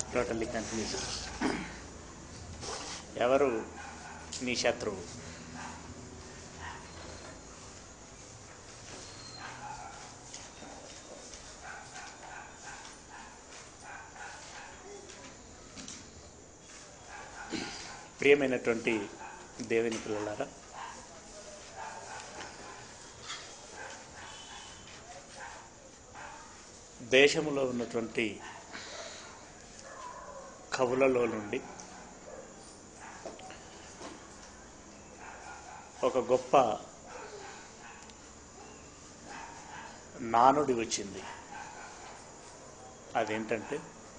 Totally confuse ఎవరు నీ శత్రువు ప్రియమైనటువంటి దేవుని పిల్లలారా దేశంలో ఉన్నటువంటి కవులలో నుండి ఒక గొప్ప నానుడి వచ్చింది అదేంటంటే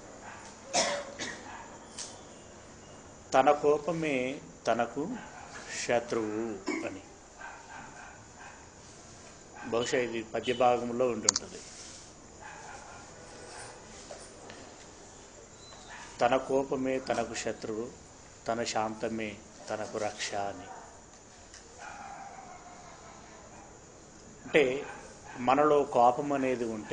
తన కోపమే తనకు శత్రువు అని బహుశా ఇది పద్య భాగంలో ఉండి ఉంటుంది తన కోపమే తనకు శత్రువు తన శాంతమే తనకు రక్ష అని అంటే మనలో కోపం అనేది ఉంటే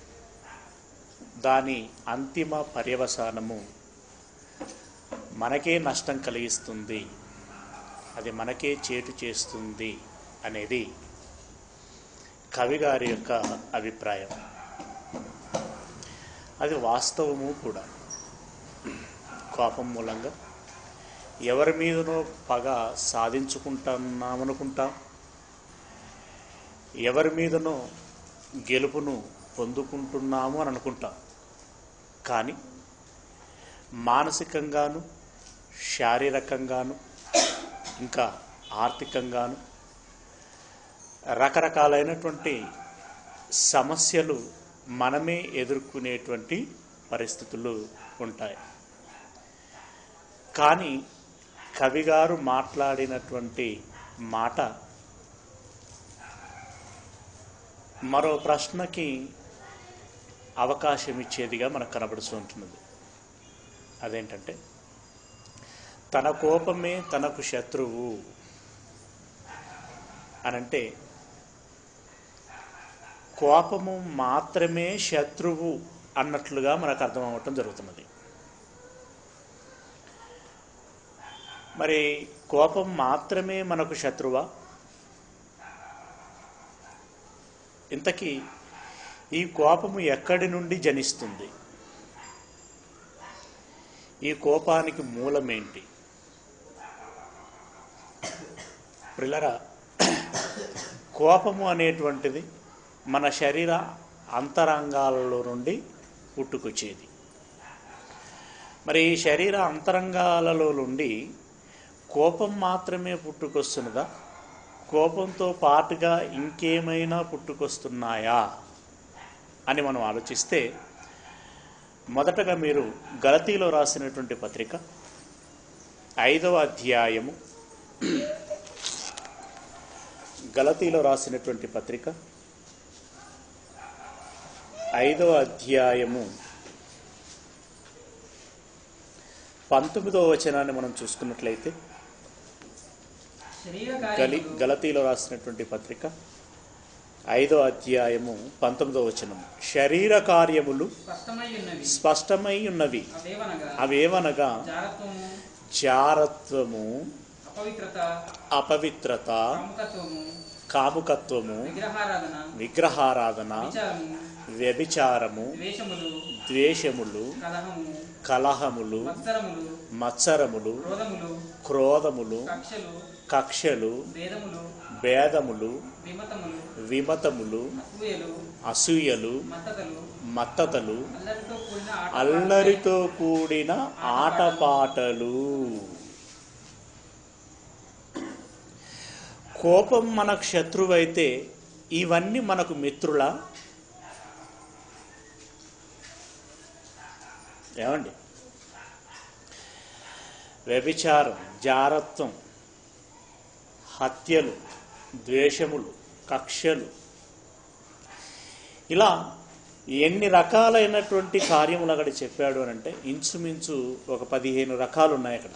దాని అంతిమ పర్యవసానము మనకే నష్టం కలిగిస్తుంది అది మనకే చేటు చేస్తుంది అనేది కవి గారి యొక్క అభిప్రాయం అది వాస్తవము కూడా కోపం మూలంగా ఎవరి మీదనో పగ సాధించుకుంటున్నామనుకుంటాం ఎవరి మీదనో గెలుపును పొందుకుంటున్నాము అని అనుకుంటాం కానీ మానసికంగాను శారీరకంగాను ఇంకా ఆర్థికంగాను రకరకాలైనటువంటి సమస్యలు మనమే ఎదుర్కొనేటువంటి పరిస్థితులు ఉంటాయి కానీ కవిగారు మాట్లాడినటువంటి మాట మరో ప్రశ్నకి అవకాశం ఇచ్చేదిగా మనకు కనబడుతూ ఉంటున్నది అదేంటంటే తన కోపమే తనకు శత్రువు అనంటే కోపము మాత్రమే శత్రువు అన్నట్లుగా మనకు అర్థం అవ్వటం జరుగుతున్నది మరి కోపం మాత్రమే మనకు శత్రువా ఇంతకీ ఈ కోపము ఎక్కడి నుండి జనిస్తుంది ఈ కోపానికి మూలమేంటి ప్రిల్లరా కోపము అనేటువంటిది మన శరీర అంతరంగాలలో నుండి పుట్టుకొచ్చేది మరి ఈ శరీర అంతరంగాలలో నుండి కోపం మాత్రమే పుట్టుకొస్తున్నదా కోపంతో పాటుగా ఇంకేమైనా పుట్టుకొస్తున్నాయా అని మనం ఆలోచిస్తే మొదటగా మీరు గలతీలో రాసినటువంటి పత్రిక ఐదవ అధ్యాయము గలతీలో రాసినటువంటి పత్రిక ఐదవ అధ్యాయము పంతొమ్మిదవ వచనాన్ని మనం చూసుకున్నట్లయితే శరీర గలి కార్యములు గలతీలో రాసినటువంటి పత్రిక ఐదో అధ్యాయము పంతొమ్మిదో వచనం శరీర కార్యములు స్పష్టమై ఉన్నవి స్పష్టమై ఉన్నవి అవేవనగా అవేవనగా జారత్వము జారత్వము అపవిత్రత అపవిత్రత కాముకత్వము కాముకత్వము విగ్రహారాధన విగ్రహారాధన విచారము వ్యభిచారము ద్వేషములు ద్వేషములు కలహము కలహములు మత్సరములు మత్సరములు క్రోధములు క్రోధములు కక్షలు కక్షలు భేదములు భేదములు విమతములు విమతములు అసూయలు అసూయలు మత్తతలు మత్తతలు అల్లరితో కూడిన ఆట అల్లరితో కూడిన ఆటపాటలు కోపం మనకు శత్రువైతే ఇవన్నీ మనకు మిత్రులా ఏమండి వ్యభిచారం జారత్వం హత్యలు ద్వేషములు కక్షలు ఇలా ఎన్ని రకాలైనటువంటి కార్యములు అక్కడ చెప్పాడు అని అంటే ఇంచుమించు ఒక పదిహేను రకాలు ఉన్నాయి అక్కడ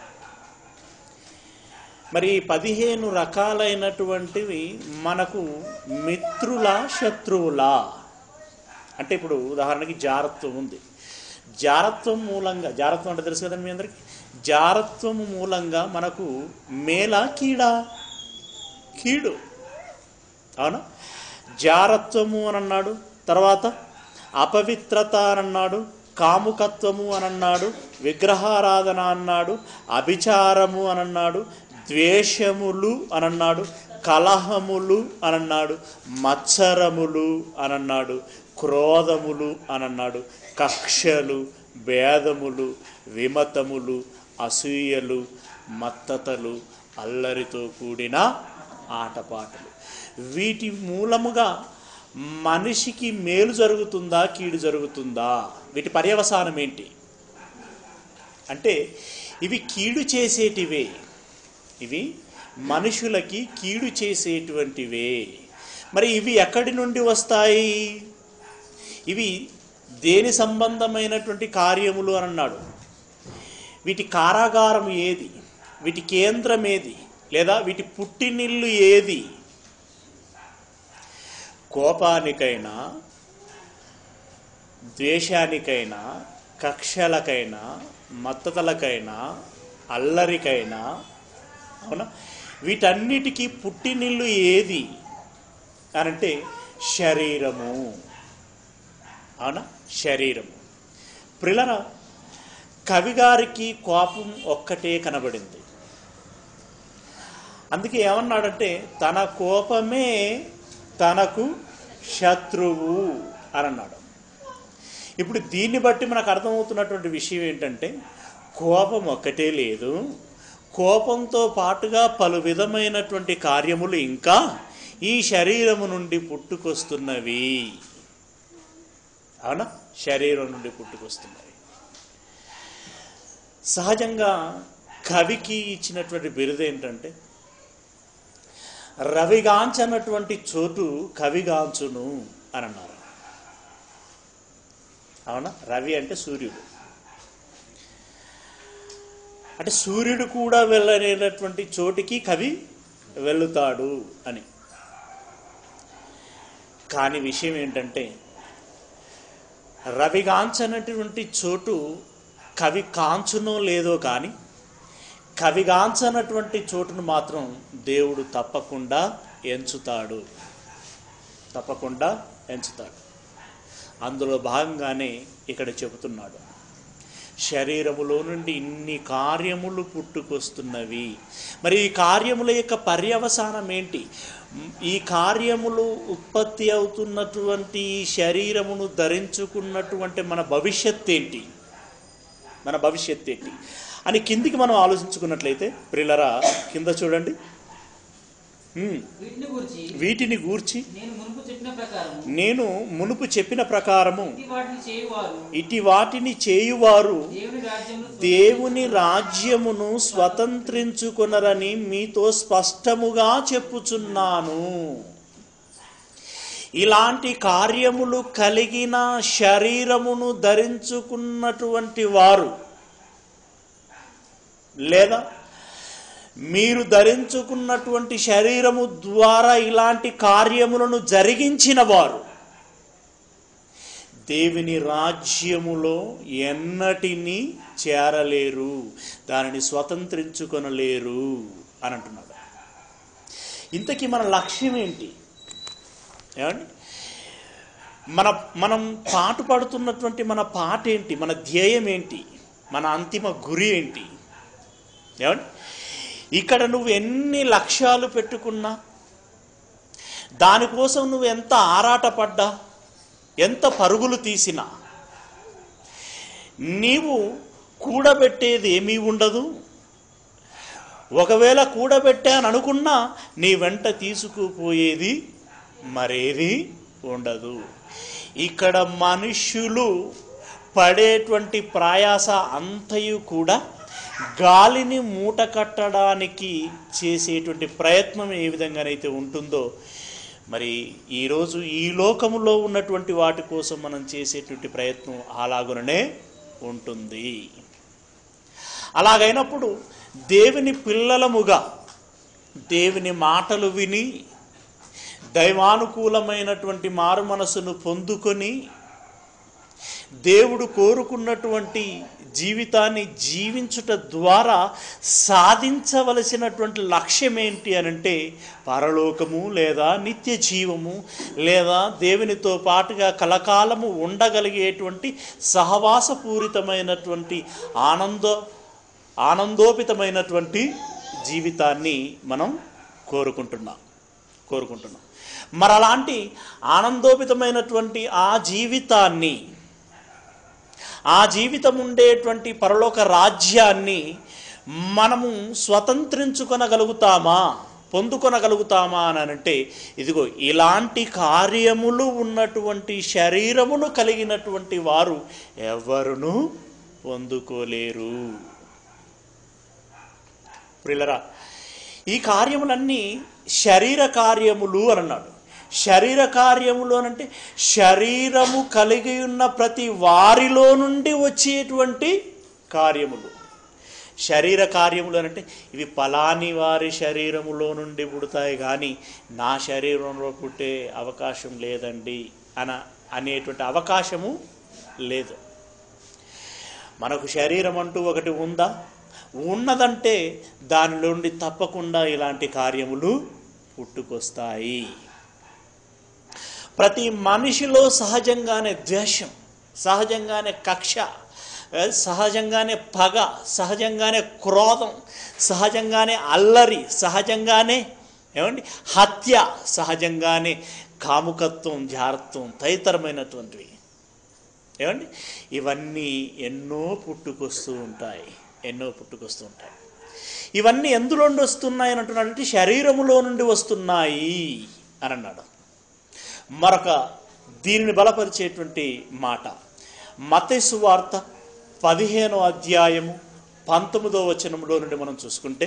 మరి ఈ పదిహేను రకాలైనటువంటివి మనకు మిత్రుల శత్రువులా అంటే ఇప్పుడు ఉదాహరణకి జారత్వం ఉంది జారత్వం మూలంగా జారత్వం అంటే తెలుసు కదండి మీ అందరికీ జారత్వం మూలంగా మనకు మేల కీడా కీడు అవునా జారత్వము అని అన్నాడు తర్వాత అపవిత్రత అని అన్నాడు కాముకత్వము అని అన్నాడు విగ్రహారాధన అన్నాడు అభిచారము అని అన్నాడు ద్వేషములు అని అన్నాడు కలహములు అని అన్నాడు మత్సరములు అని అన్నాడు క్రోధములు అని అన్నాడు కక్షలు భేదములు విమతములు అసూయలు మత్తతలు అల్లరితో కూడిన ఆటపాటలు వీటి మూలముగా మనిషికి మేలు జరుగుతుందా కీడు జరుగుతుందా వీటి పర్యవసానం ఏంటి అంటే ఇవి కీడు చేసేటివే ఇవి మనుషులకి కీడు చేసేటువంటివే మరి ఇవి ఎక్కడి నుండి వస్తాయి ఇవి దేని సంబంధమైనటువంటి కార్యములు అని అన్నాడు వీటి కారాగారం ఏది వీటి కేంద్రం ఏది లేదా వీటి పుట్టినిల్లు ఏది కోపానికైనా ద్వేషానికైనా కక్షలకైనా మత్తతలకైనా అల్లరికైనా అవునా వీటన్నిటికీ పుట్టినిల్లు ఏది అనంటే శరీరము అవునా శరీరము ప్రిలర కవిగారికి కోపం ఒక్కటే కనబడింది అందుకే ఏమన్నాడంటే తన కోపమే తనకు శత్రువు అని అన్నాడు ఇప్పుడు దీన్ని బట్టి మనకు అర్థమవుతున్నటువంటి విషయం ఏంటంటే కోపం ఒక్కటే లేదు కోపంతో పాటుగా పలు విధమైనటువంటి కార్యములు ఇంకా ఈ శరీరము నుండి పుట్టుకొస్తున్నవి అవునా శరీరం నుండి పుట్టుకొస్తున్నవి సహజంగా కవికి ఇచ్చినటువంటి బిరుదు ఏంటంటే రవిగాంచనటువంటి చోటు కవిగాంచును అని అన్నారు అవునా రవి అంటే సూర్యుడు అంటే సూర్యుడు కూడా వెళ్ళలేనటువంటి చోటికి కవి వెళుతాడు అని కానీ విషయం ఏంటంటే రవిగాంచనటువంటి చోటు కవి కాంచునో లేదో కానీ కవిగాంచనటువంటి చోటును మాత్రం దేవుడు తప్పకుండా ఎంచుతాడు తప్పకుండా ఎంచుతాడు అందులో భాగంగానే ఇక్కడ చెబుతున్నాడు శరీరములో నుండి ఇన్ని కార్యములు పుట్టుకొస్తున్నవి మరి ఈ కార్యముల యొక్క పర్యవసానం ఏంటి ఈ కార్యములు ఉత్పత్తి అవుతున్నటువంటి ఈ శరీరమును ధరించుకున్నటువంటి మన భవిష్యత్ ఏంటి మన భవిష్యత్ ఏంటి అని కిందికి మనం ఆలోచించుకున్నట్లయితే ప్రిలరా కింద చూడండి ఉమ్, వీటిని గురించి వీటిని గూర్చి నేను మునుపు చెప్పిన ప్రకారం నేను మునుపు చెప్పిన ప్రకారము ఇది వాటిని చేయువారు ఇటి వాటిని చేయువారు దేవుని రాజ్యంలో దేవుని రాజ్యమును స్వతంత్రించుకొనరని మీతో స్పష్టముగా చెప్పుచున్నాను ఇలాంటి కార్యములు కలిగిన శరీరమును ధరించుకున్నటువంటి వారు లేదా మీరు ధరించుకున్నటువంటి శరీరము ద్వారా ఇలాంటి కార్యములను జరిగించిన వారు దేవుని రాజ్యములో ఎన్నటినీ చేరలేరు దానిని స్వతంత్రించుకొనలేరు అని అంటున్నాడు ఇంతకీ మన లక్ష్యం ఏంటి ఏమండి మన మనం పాటు పడుతున్నటువంటి మన పాట ఏంటి మన ధ్యేయం ఏంటి మన అంతిమ గురి ఏంటి ఏమండి ఇక్కడ నువ్వు ఎన్ని లక్ష్యాలు పెట్టుకున్నా దానికోసం నువ్వు ఎంత ఆరాటపడ్డా ఎంత పరుగులు తీసినా నీవు కూడబెట్టేది ఏమీ ఉండదు ఒకవేళ కూడబెట్టాను అనుకున్నా నీ వెంట తీసుకుపోయేది మరేది ఉండదు ఇక్కడ మనుష్యులు పడేటువంటి ప్రయాస అంతయు కూడా గాలిని మూట కట్టడానికి చేసేటువంటి ప్రయత్నం ఏ విధంగానైతే ఉంటుందో మరి ఈరోజు ఈ లోకములో ఉన్నటువంటి వాటి కోసం మనం చేసేటువంటి ప్రయత్నం అలాగుననే ఉంటుంది అలాగైనప్పుడు దేవుని పిల్లలముగా దేవుని మాటలు విని దైవానుకూలమైనటువంటి మారు మనసును పొందుకొని దేవుడు కోరుకున్నటువంటి జీవితాన్ని జీవించుట ద్వారా సాధించవలసినటువంటి లక్ష్యం ఏంటి అనంటే పరలోకము లేదా నిత్య జీవము లేదా దేవునితో పాటుగా కలకాలము ఉండగలిగేటువంటి సహవాసపూరితమైనటువంటి ఆనంద ఆనందోపితమైనటువంటి జీవితాన్ని మనం కోరుకుంటున్నాం కోరుకుంటున్నాం మరి అలాంటి ఆనందోపితమైనటువంటి ఆ జీవితాన్ని ఆ జీవితం ఉండేటువంటి పరలోక రాజ్యాన్ని మనము స్వతంత్రించుకొనగలుగుతామా పొందుకొనగలుగుతామా అని అంటే ఇదిగో ఇలాంటి కార్యములు ఉన్నటువంటి శరీరమును కలిగినటువంటి వారు ఎవరును పొందుకోలేరు ప్రిల్లరా ఈ కార్యములన్నీ శరీర కార్యములు అని అన్నాడు శరీర కార్యములు అని అంటే శరీరము కలిగి ఉన్న ప్రతి వారిలో నుండి వచ్చేటువంటి కార్యములు శరీర కార్యములు అని అంటే ఇవి పలాని వారి శరీరములో నుండి పుడతాయి కానీ నా శరీరంలో పుట్టే అవకాశం లేదండి అన అనేటువంటి అవకాశము లేదు మనకు శరీరం అంటూ ఒకటి ఉందా ఉన్నదంటే దాని నుండి తప్పకుండా ఇలాంటి కార్యములు పుట్టుకొస్తాయి ప్రతి మనిషిలో సహజంగానే ద్వేషం సహజంగానే కక్ష ఏ, సహజంగానే పగ సహజంగానే క్రోధం సహజంగానే అల్లరి సహజంగానే ఏమండి హత్య సహజంగానే కాముకత్వం జారత్వం తదితరమైనటువంటివి ఏమండి ఇవన్నీ ఎన్నో పుట్టుకొస్తూ ఉంటాయి ఎన్నో పుట్టుకొస్తూ ఉంటాయి ఇవన్నీ ఎందులో నుండి వస్తున్నాయి అని అంటున్నాడంటే శరీరములో నుండి వస్తున్నాయి అని అన్నాడు మరొక దీనిని బలపరిచేటువంటి మాట మతేసు వార్త పదిహేనో అధ్యాయము పంతొమ్మిదో వచనంలో నుండి మనం చూసుకుంటే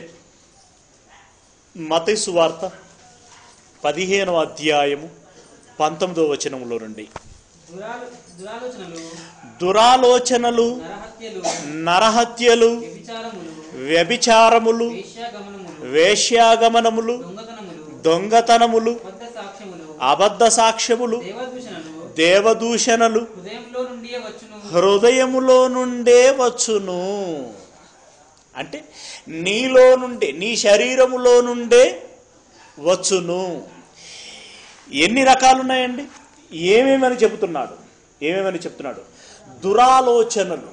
మతేసు వార్త పదిహేనో అధ్యాయము పంతొమ్మిదో వచనంలో నుండి దురాలో దురాలోచనలు దురాలోచనలు నరహత్యలు నరహత్యలు వ్యభిచారములు వ్యభిచారములు వేశ్యాగమనములు వేశ్యాగమనములు దొంగతనములు దొంగతనములు అబద్ధ సాక్ష్యములు అబద్ధ సాక్ష్యములు దేవదూషణలు దేవదూషణలు హృదయంలో నుండియే వచ్చును హృదయములో నుండే వచ్చును అంటే నీలో నుండే నీ శరీరములో నుండే వచ్చును ఎన్ని రకాలు ఉన్నాయండి ఏమేమని చెబుతున్నాడు ఏమేమని చెప్తున్నాడు దురాలోచనలు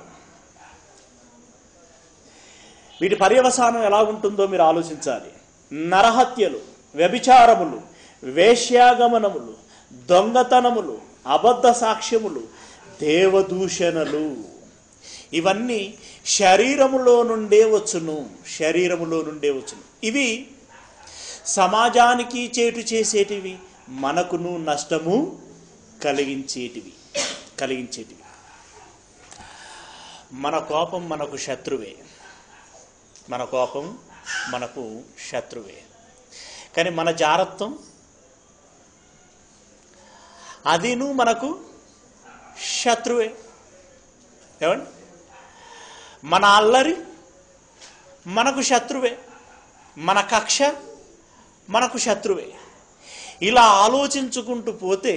వీటి పర్యవసానం ఎలా ఉంటుందో మీరు ఆలోచించాలి నరహత్యలు వ్యభిచారములు వేశ్యాగమనములు దొంగతనములు అబద్ధ సాక్ష్యములు దేవదూషణలు ఇవన్నీ శరీరములో నుండే వచ్చును శరీరములో నుండే వచ్చును ఇవి సమాజానికి చేటు చేసేటివి మనకును నష్టము కలిగించేటివి కలిగించేటివి మన కోపం మనకు శత్రువే మన కోపం మనకు శత్రువే కానీ మన జారత్వం అదిను మనకు శత్రువే ఏమండి మన అల్లరి మనకు శత్రువే మన కక్ష మనకు శత్రువే ఇలా ఆలోచించుకుంటూ పోతే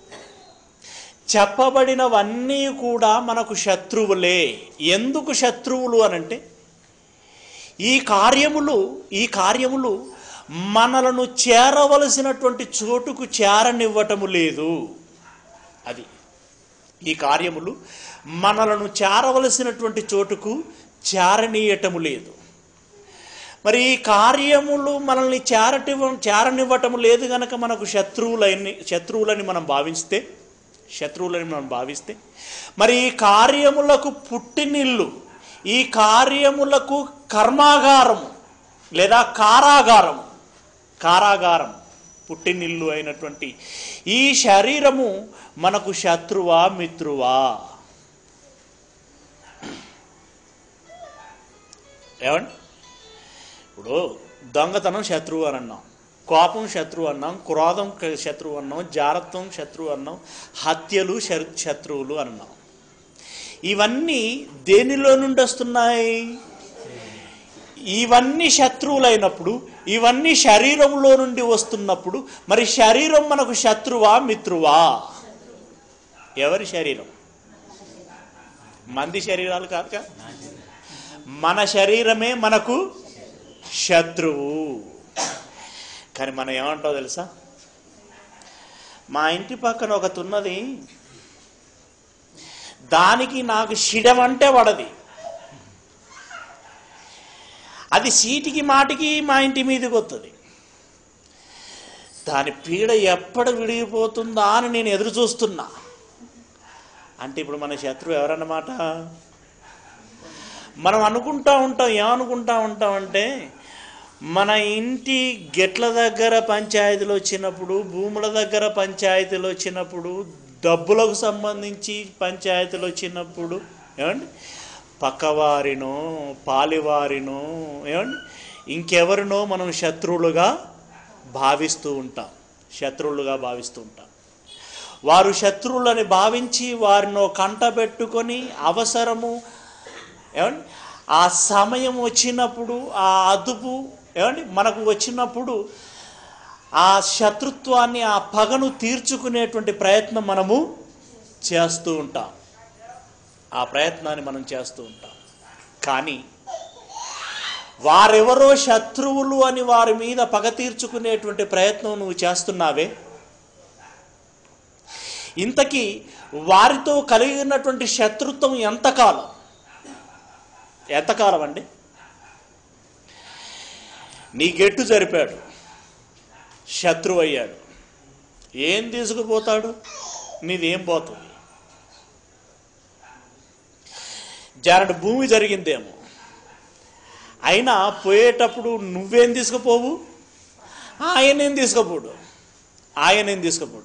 చెప్పబడినవన్నీ కూడా మనకు శత్రువులే ఎందుకు శత్రువులు అనంటే ఈ కార్యములు ఈ కార్యములు మనలను చేరవలసినటువంటి చోటుకు చేరనివ్వటము లేదు అది ఈ కార్యములు మనలను చేరవలసినటువంటి చోటుకు చేరనీయటము లేదు మరి ఈ కార్యములు మనల్ని చేరటి చేరనివ్వటము లేదు గనక మనకు శత్రువులని శత్రువులని మనం భావిస్తే శత్రువులని మనం భావిస్తే మరి ఈ కార్యములకు పుట్టినిల్లు ఈ కార్యములకు కర్మాగారము లేదా కారాగారము కారాగారం పుట్టినిల్లు అయినటువంటి ఈ శరీరము మనకు శత్రువా మిత్రువా ఏమండి ఇప్పుడు దొంగతనం శత్రువు అని అన్నాం కోపం శత్రువు అన్నాం క్రోధం క- శత్రువు అన్నాం జారత్వం శత్రువు అన్నాం హత్యలు శర్- శత్రువులు అన్నాం ఇవన్నీ దేనిలో నుండి వస్తున్నాయి ఇవన్నీ శత్రువులైనప్పుడు ఇవన్నీ శరీరంలో నుండి వస్తున్నప్పుడు మరి శరీరం మనకు శత్రువా మిత్రువా ఎవరి శరీరం మంది శరీరాలు కాదుగా మన శరీరమే మనకు శత్రువు కానీ మనం ఏమంటావు తెలుసా మా ఇంటి పక్కన ఒకటి ఉన్నది దానికి నాకు షిడమంటే పడది అది సీటికి మాటికి మా ఇంటి మీదకి వస్తుంది దాని పీడ ఎప్పుడు విడిగిపోతుందా అని నేను ఎదురు చూస్తున్నా అంటే ఇప్పుడు మన శత్రువు ఎవరన్నమాట మనం అనుకుంటా ఉంటాం ఏమనుకుంటా ఉంటాం అంటే మన ఇంటి గెట్ల దగ్గర పంచాయతీలు వచ్చినప్పుడు భూముల దగ్గర పంచాయతీలు వచ్చినప్పుడు డబ్బులకు సంబంధించి పంచాయతీలు వచ్చినప్పుడు ఏమండి పక్కవారినో పాలివారినో ఏమండి ఇంకెవరినో మనం శత్రువులుగా భావిస్తూ ఉంటాం శత్రువులుగా భావిస్తూ ఉంటాం వారు శత్రువులని భావించి వారినో కంట పెట్టుకొని అవసరము ఏమండి ఆ సమయం వచ్చినప్పుడు ఆ అదుపు ఏమండి మనకు వచ్చినప్పుడు ఆ శత్రుత్వాన్ని ఆ పగను తీర్చుకునేటువంటి ప్రయత్నం మనము చేస్తూ ఉంటాం ఆ ప్రయత్నాన్ని మనం చేస్తూ ఉంటాం కానీ వారెవరో శత్రువులు అని వారి మీద పగ తీర్చుకునేటువంటి ప్రయత్నం నువ్వు చేస్తున్నావే ఇంతకీ వారితో కలిగి ఉన్నటువంటి శత్రుత్వం ఎంతకాలం ఎంతకాలం అండి నీ గెట్టు జరిపాడు శత్రువు అయ్యాడు ఏం తీసుకుపోతాడు నీదేం పోతుంది జారడు భూమి జరిగిందేమో అయినా పోయేటప్పుడు నువ్వేం తీసుకుపోవు ఆయనేం తీసుకుపోడు ఆయనేం తీసుకుపోడు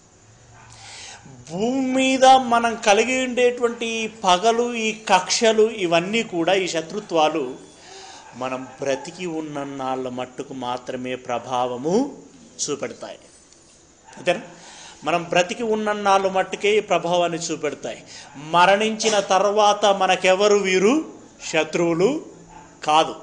భూమి మీద మనం కలిగి ఉండేటువంటి ఈ పగలు ఈ కక్షలు ఇవన్నీ కూడా ఈ శత్రుత్వాలు మనం బ్రతికి ఉన్న నాళ్ళ మట్టుకు మాత్రమే ప్రభావము చూపెడతాయి అంతేనా మనం బ్రతికి ఉన్న నాళ్ళు మట్టుకే ఈ ప్రభావాన్ని చూపెడతాయి మరణించిన తర్వాత మనకెవరు వీరు శత్రువులు కాదు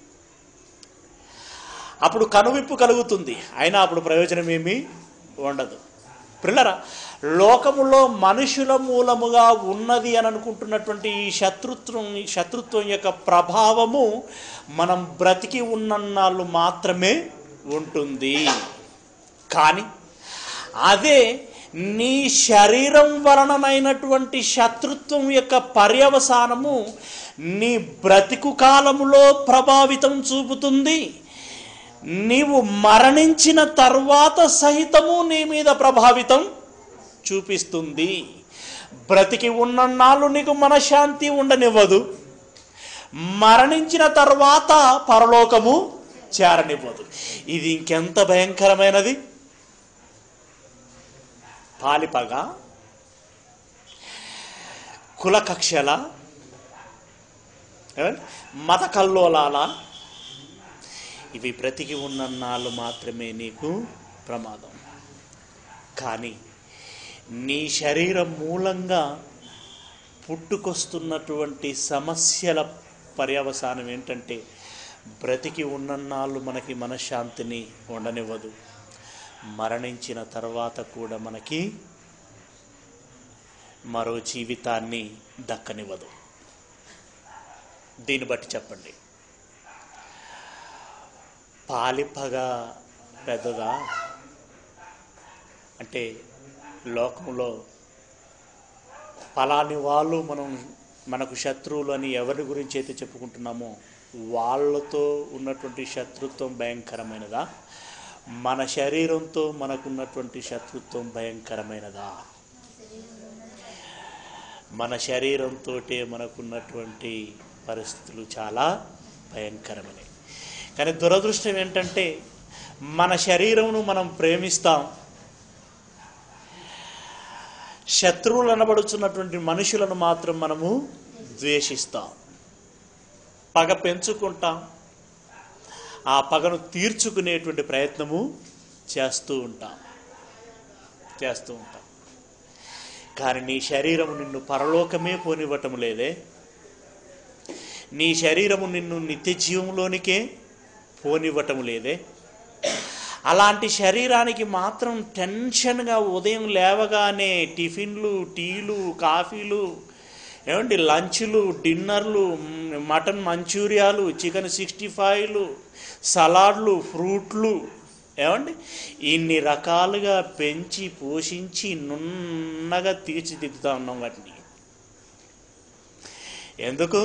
అప్పుడు కనువిప్పు కలుగుతుంది అయినా అప్పుడు ప్రయోజనం ఏమీ ఉండదు పిల్లరా లోకములో మనుషుల మూలముగా ఉన్నది అని అనుకుంటున్నటువంటి ఈ శత్రుత్వం ఈ శత్రుత్వం యొక్క ప్రభావము మనం బ్రతికి ఉన్నన్నాళ్ళు మాత్రమే ఉంటుంది కానీ అదే నీ శరీరం వలనమైనటువంటి శత్రుత్వం యొక్క పర్యవసానము నీ బ్రతికు కాలములో ప్రభావితం చూపుతుంది నీవు మరణించిన తర్వాత సహితము నీ మీద ప్రభావితం చూపిస్తుంది బ్రతికి ఉన్నన్నాళ్ళు నీకు మనశ్శాంతి ఉండనివ్వదు మరణించిన తర్వాత పరలోకము చేరనివ్వదు ఇది ఇంకెంత భయంకరమైనది పాలిపగ కుల కక్షల ఏమండి? మత కల్లోలాల ఇవి బ్రతికి ఉన్నన్నాళ్ళు మాత్రమే నీకు ప్రమాదం కానీ నీ శరీరం మూలంగా పుట్టుకొస్తున్నటువంటి సమస్యల పర్యవసానం ఏంటంటే బ్రతికి ఉన్నన్నాళ్ళు మనకి మనశ్శాంతిని ఉండనివ్వదు మరణించిన తర్వాత కూడా మనకి మరో జీవితాన్ని దక్కనివ్వదు దీన్ని బట్టి చెప్పండి పాలిపగా పెద్దగా అంటే లోకంలో పలాని వాళ్ళు మనం మనకు శత్రువులు అని ఎవరి గురించి అయితే చెప్పుకుంటున్నామో వాళ్ళతో ఉన్నటువంటి శత్రుత్వం భయంకరమైనదా మన శరీరంతో మనకున్నటువంటి శత్రుత్వం భయంకరమైనదా మన శరీరంతో మనకున్నటువంటి పరిస్థితులు చాలా భయంకరమైనవి కానీ దురదృష్టం ఏంటంటే మన శరీరమును మనం ప్రేమిస్తాం శత్రువులు అనబడుచున్నటువంటి మనుషులను మాత్రం మనము ద్వేషిస్తాం పగ పెంచుకుంటాం ఆ పగను తీర్చుకునేటువంటి ప్రయత్నము చేస్తూ ఉంటాం చేస్తూ ఉంటాం కానీ నీ శరీరము నిన్ను పరలోకమే పోనివ్వటం లేదే నీ శరీరము నిన్ను నిత్య జీవంలోనికే పోనివ్వటం లేదే అలాంటి శరీరానికి మాత్రం టెన్షన్గా ఉదయం లేవగానే టిఫిన్లు టీలు కాఫీలు ఏమండి లంచ్లు డిన్నర్లు మ్, మటన్ మంచూరియాలు చికెన్ సిక్స్టీ ఫైవ్లు సలాడ్లు ఫ్రూట్లు ఏమండి ఇన్ని రకాలుగా పెంచి పోషించి నున్నగా తీర్చిదిద్దుతా ఉన్నాం వాటిని ఎందుకు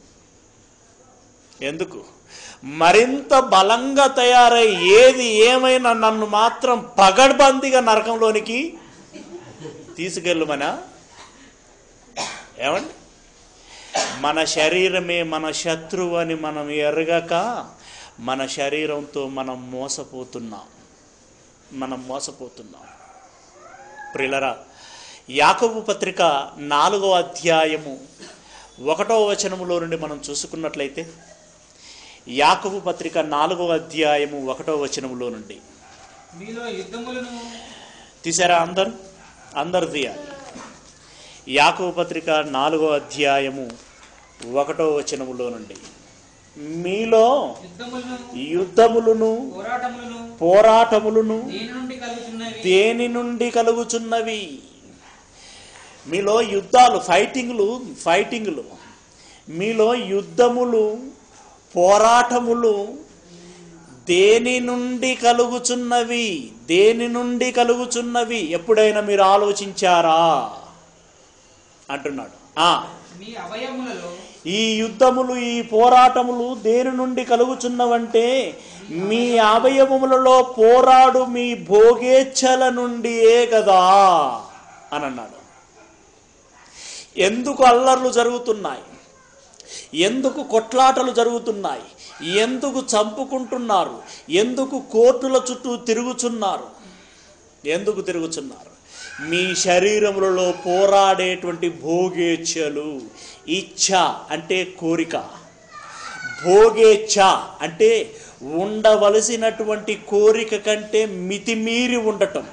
ఎందుకు మరింత బలంగా తయారై ఏది ఏమైనా నన్ను మాత్రం పగడ్బందీగా నరకంలోనికి తీసుకెళ్ళమనా ఏమండి మన శరీరమే మన శత్రువు అని మనం ఎరగక మన శరీరంతో మనం మోసపోతున్నాం మనం మోసపోతున్నాం ప్రిలరా యాకబు పత్రిక నాలుగో అధ్యాయము ఒకటో వచనములో నుండి మనం చూసుకున్నట్లయితే యాకబు పత్రిక నాలుగో అధ్యాయము ఒకటో వచనములో నుండి మీలో యుద్ధములను తీసారా అందరు అందరు తీయాలి యాకబు పత్రిక నాలుగో అధ్యాయము ఒకటో వచనములో నుండి మీలో యుద్ధములను యుద్ధములను పోరాటములను పోరాటములను దేని నుండి కలుగుతున్నవి దేని నుండి కలుగుచున్నవి మీలో యుద్ధాలు ఫైటింగ్లు ఫైటింగ్లు మీలో యుద్ధములు పోరాటములు దేని నుండి కలుగుచున్నవి దేని నుండి కలుగుచున్నవి ఎప్పుడైనా మీరు ఆలోచించారా అంటున్నాడు ఆ మీ అవయములలో ఈ యుద్ధములు ఈ పోరాటములు దేని నుండి కలుగుచున్నవంటే మీ అవయవములలో పోరాడు మీ భోగేచ్ఛల నుండియే కదా అని అన్నాడు ఎందుకు అల్లర్లు జరుగుతున్నాయి ఎందుకు కొట్లాటలు జరుగుతున్నాయి ఎందుకు చంపుకుంటున్నారు ఎందుకు కోర్టుల చుట్టూ తిరుగుచున్నారు ఎందుకు తిరుగుచున్నారు మీ శరీరములలో పోరాడేటువంటి భోగేచ్ఛలు ఇచ్ఛ అంటే కోరిక భోగేచ్ఛ అంటే ఉండవలసినటువంటి కోరిక కంటే మితిమీరి ఉండటం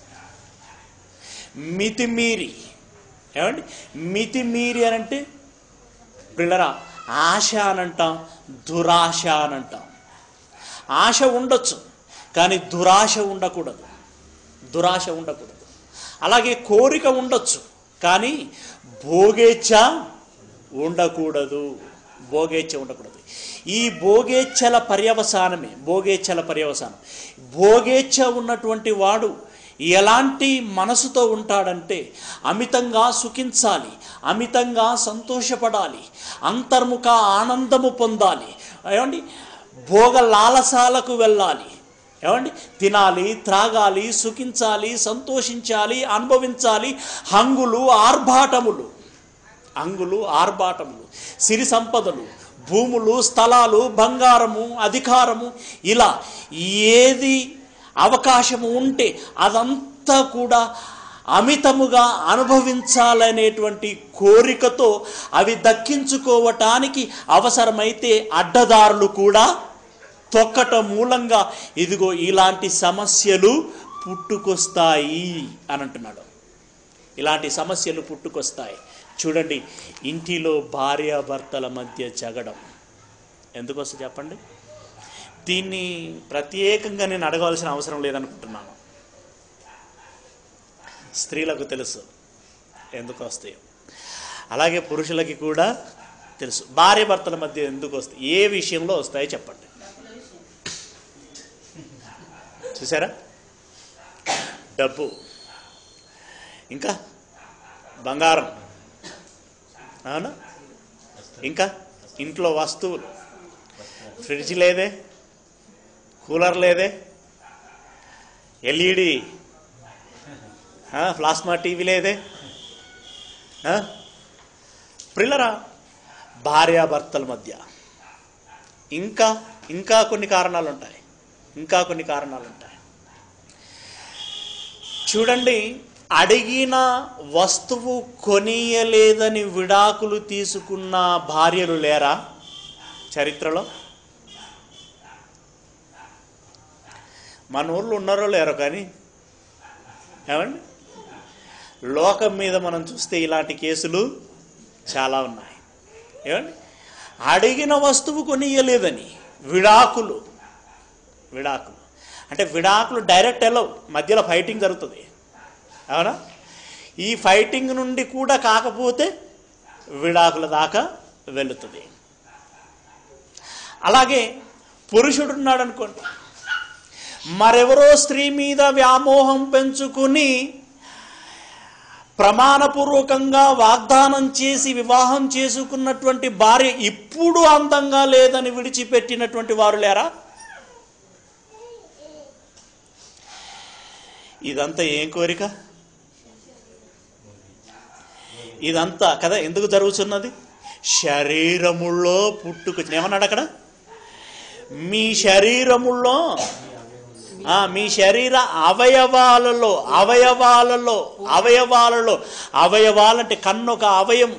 మితిమీరి ఏమండి మితిమీరి అని అంటే పిల్లరా ఆశ అనంటాం దురాశ అనంటాం ఆశ ఉండొచ్చు కానీ దురాశ ఉండకూడదు దురాశ ఉండకూడదు అలాగే కోరిక ఉండొచ్చు కానీ భోగేచ్ఛ ఉండకూడదు భోగేచ్ఛ ఉండకూడదు ఈ భోగేచ్ఛల పర్యవసానమే భోగేచ్ఛల పర్యవసానం భోగేచ్ఛ ఉన్నటువంటి వాడు ఎలాంటి మనసుతో ఉంటాడంటే అమితంగా సుఖించాలి అమితంగా సంతోషపడాలి అంతర్ముఖ ఆనందము పొందాలి ఏమండి భోగ లాలసాలకు వెళ్ళాలి ఏమండి తినాలి త్రాగాలి సుఖించాలి సంతోషించాలి అనుభవించాలి హంగులు ఆర్భాటములు అంగులు ఆర్భాటములు సిరి సంపదలు భూములు స్థలాలు బంగారము అధికారము ఇలా ఏది అవకాశము ఉంటే అదంతా కూడా అమితముగా అనుభవించాలనేటువంటి కోరికతో అవి దక్కించుకోవటానికి అవసరమైతే అడ్డదారులు కూడా తొక్కటం మూలంగా ఇదిగో ఇలాంటి సమస్యలు పుట్టుకొస్తాయి అని అంటున్నాడు ఇలాంటి సమస్యలు పుట్టుకొస్తాయి చూడండి ఇంటిలో భార్యాభర్తల మధ్య జగడం ఎందుకు వస్తుంది చెప్పండి దీన్ని ప్రత్యేకంగా నేను అడగవలసిన అవసరం లేదనుకుంటున్నాను స్త్రీలకు తెలుసు ఎందుకు వస్తాయో అలాగే పురుషులకి కూడా తెలుసు భార్య భర్తల మధ్య ఎందుకు వస్తాయి ఏ విషయంలో వస్తాయో చెప్పండి చూసారా డబ్బు ఇంకా బంగారం అవునా ఇంకా ఇంట్లో వస్తువులు ఫ్రిడ్జ్ లేదే కూలర్ లేదే ఎల్ఈడి ప్లాస్మా టీవీ లేదే ఆ? ప్రిల్లరా భార్యాభర్తల మధ్య ఇంకా ఇంకా కొన్ని కారణాలు ఉంటాయి ఇంకా కొన్ని కారణాలు ఉంటాయి చూడండి అడిగిన వస్తువు కొనియలేదని విడాకులు తీసుకున్న భార్యలు లేరా చరిత్రలో మన ఊర్లో ఉన్నారో లేరో కానీ ఏమండి లోకం మీద మనం చూస్తే ఇలాంటి కేసులు చాలా ఉన్నాయి ఏమండి అడిగిన వస్తువు కొనియలేదని విడాకులు విడాకులు అంటే విడాకులు డైరెక్ట్ వెళ్ళవు మధ్యలో ఫైటింగ్ జరుగుతుంది అవునా ఈ ఫైటింగ్ నుండి కూడా కాకపోతే విడాకుల దాకా వెళుతుంది అలాగే పురుషుడు ఉన్నాడు అనుకోండి మరెవరో స్త్రీ మీద వ్యామోహం పెంచుకుని ప్రమాణపూర్వకంగా వాగ్దానం చేసి వివాహం చేసుకున్నటువంటి భార్య ఇప్పుడు అందంగా లేదని విడిచిపెట్టినటువంటి వారు లేరా ఇదంతా ఏం కోరిక ఇదంతా కదా ఎందుకు జరుగుతున్నది శరీరములో పుట్టుకు ఏమన్నాడు అక్కడ మీ శరీరములో ఆ, మీ శరీర అవయవాలలో అవయవాలలో అవయవాలలో అవయవాలంటే కన్ను ఒక అవయం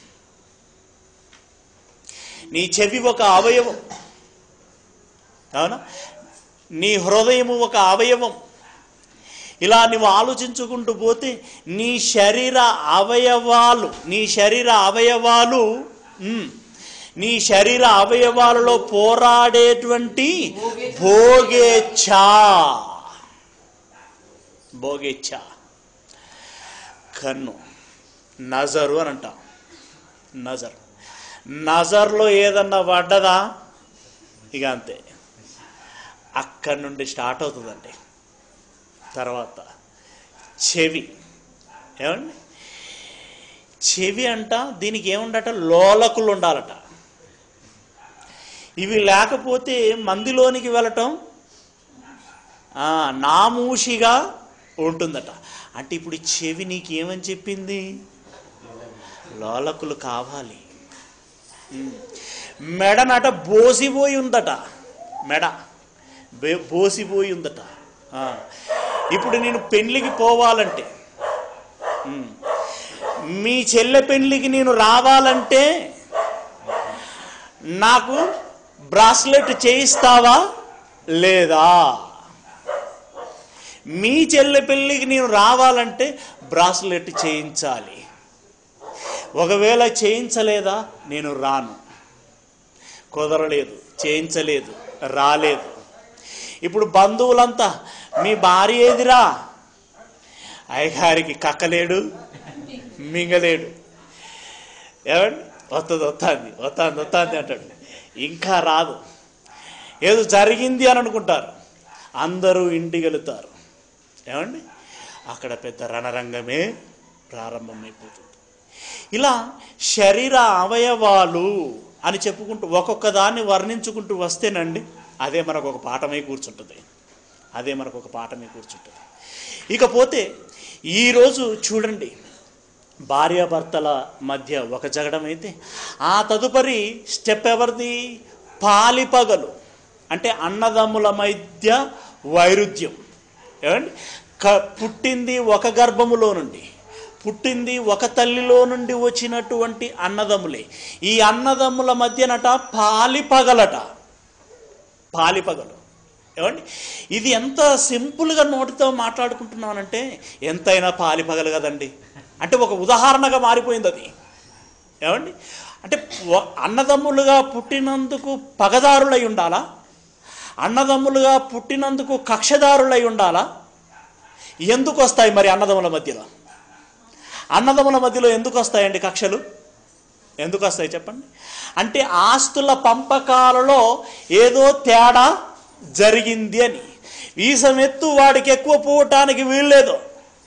నీ చెవి ఒక అవయవం అవునా నీ హృదయము ఒక అవయవం ఇలా నువ్వు ఆలోచించుకుంటూ పోతే నీ శరీర అవయవాలు నీ శరీర అవయవాలు ఉమ్, నీ శరీర అవయవాలలో పోరాడేటువంటి భోగేచ్ఛ భోగేచ్ఛ కన్ను నజరు అని అంటాం నజర్ నజర్లో ఏదన్నా పడ్డదా ఇక అంతే అక్కడి నుండి స్టార్ట్ అవుతుందండి తర్వాత చెవి ఏమండి చెవి అంట దీనికి ఏముండట లోలకులు ఉండాలట ఇవి లేకపోతే మందిలోనికి వెళ్ళటం ఆ, నామూషిగా ఉంటుందట అంటే ఇప్పుడు ఈ చెవి నీకు ఏమని చెప్పింది లోలకులు కావాలి ఉమ్. మెడనట బోసిపోయి ఉందట మెడ బే- బోసిపోయి ఉందట ఆ. ఇప్పుడు నేను పెళ్ళికి పోవాలంటే ఉమ్, మీ చెల్లె పెళ్ళికి నేను రావాలంటే నాకు బ్రాస్లెట్ చేయిస్తావా లేదా మీ చెల్లె పెళ్ళికి నేను రావాలంటే బ్రాస్లెట్ చేయించాలి ఒకవేళ చేయించలేదా నేను రాను కుదరలేదు చేయించలేదు రాలేదు ఇప్పుడు బంధువులంతా మీ భార్య ఏదిరా అయ్యగారికి కక్కలేడు మింగలేడు ఏమండి వస్తుంది వస్తుంది వస్తుంది వస్తుంది అంటాడు ఇంకా రాదు ఏదో జరిగింది అని అనుకుంటారు అందరూ ఇంటికి వెళుతారు ఏమండి అక్కడ పెద్ద రణరంగమే ప్రారంభమైపోతుంది ఇలా శరీర అవయవాలు అని చెప్పుకుంటూ ఒక్కొక్క దాన్ని వర్ణించుకుంటూ వస్తేనండి అదే మనకు ఒక పాఠమై కూర్చుంటుంది అదే మనకు ఒక పాఠమై కూర్చుంటుంది ఇకపోతే ఈరోజు చూడండి భార్యాభర్తల మధ్య ఒక జగడం అయితే ఆ తదుపరి స్టెప్ ఎవరిది పాలిపగలు అంటే అన్నదమ్ముల మధ్య వైరుధ్యం ఏమండి క పుట్టింది ఒక గర్భములో నుండి పుట్టింది ఒక తల్లిలో నుండి వచ్చినటువంటి అన్నదమ్ములే ఈ అన్నదమ్ముల మధ్యనట పాలిపగలట పాలిపగలు ఏమండి ఇది ఎంత సింపుల్గా నోటితో మాట్లాడుకుంటున్నానంటే ఎంతైనా పాలిపగలు కదండి అంటే ఒక ఉదాహరణగా మారిపోయింది అది ఏమండి అంటే వ- అన్నదమ్ములుగా పుట్టినందుకు పగదారులై ఉండాలా అన్నదమ్ములుగా పుట్టినందుకు కక్షదారులై ఉండాలా ఎందుకు వస్తాయి మరి అన్నదమ్ముల మధ్యలో అన్నదమ్ముల మధ్యలో ఎందుకు వస్తాయండి కక్షలు ఎందుకు వస్తాయి చెప్పండి అంటే ఆస్తుల పంపకాలలో ఏదో తేడా జరిగింది అని వీసమెత్తు వాడికి ఎక్కువ పోవటానికి వీల్లేదు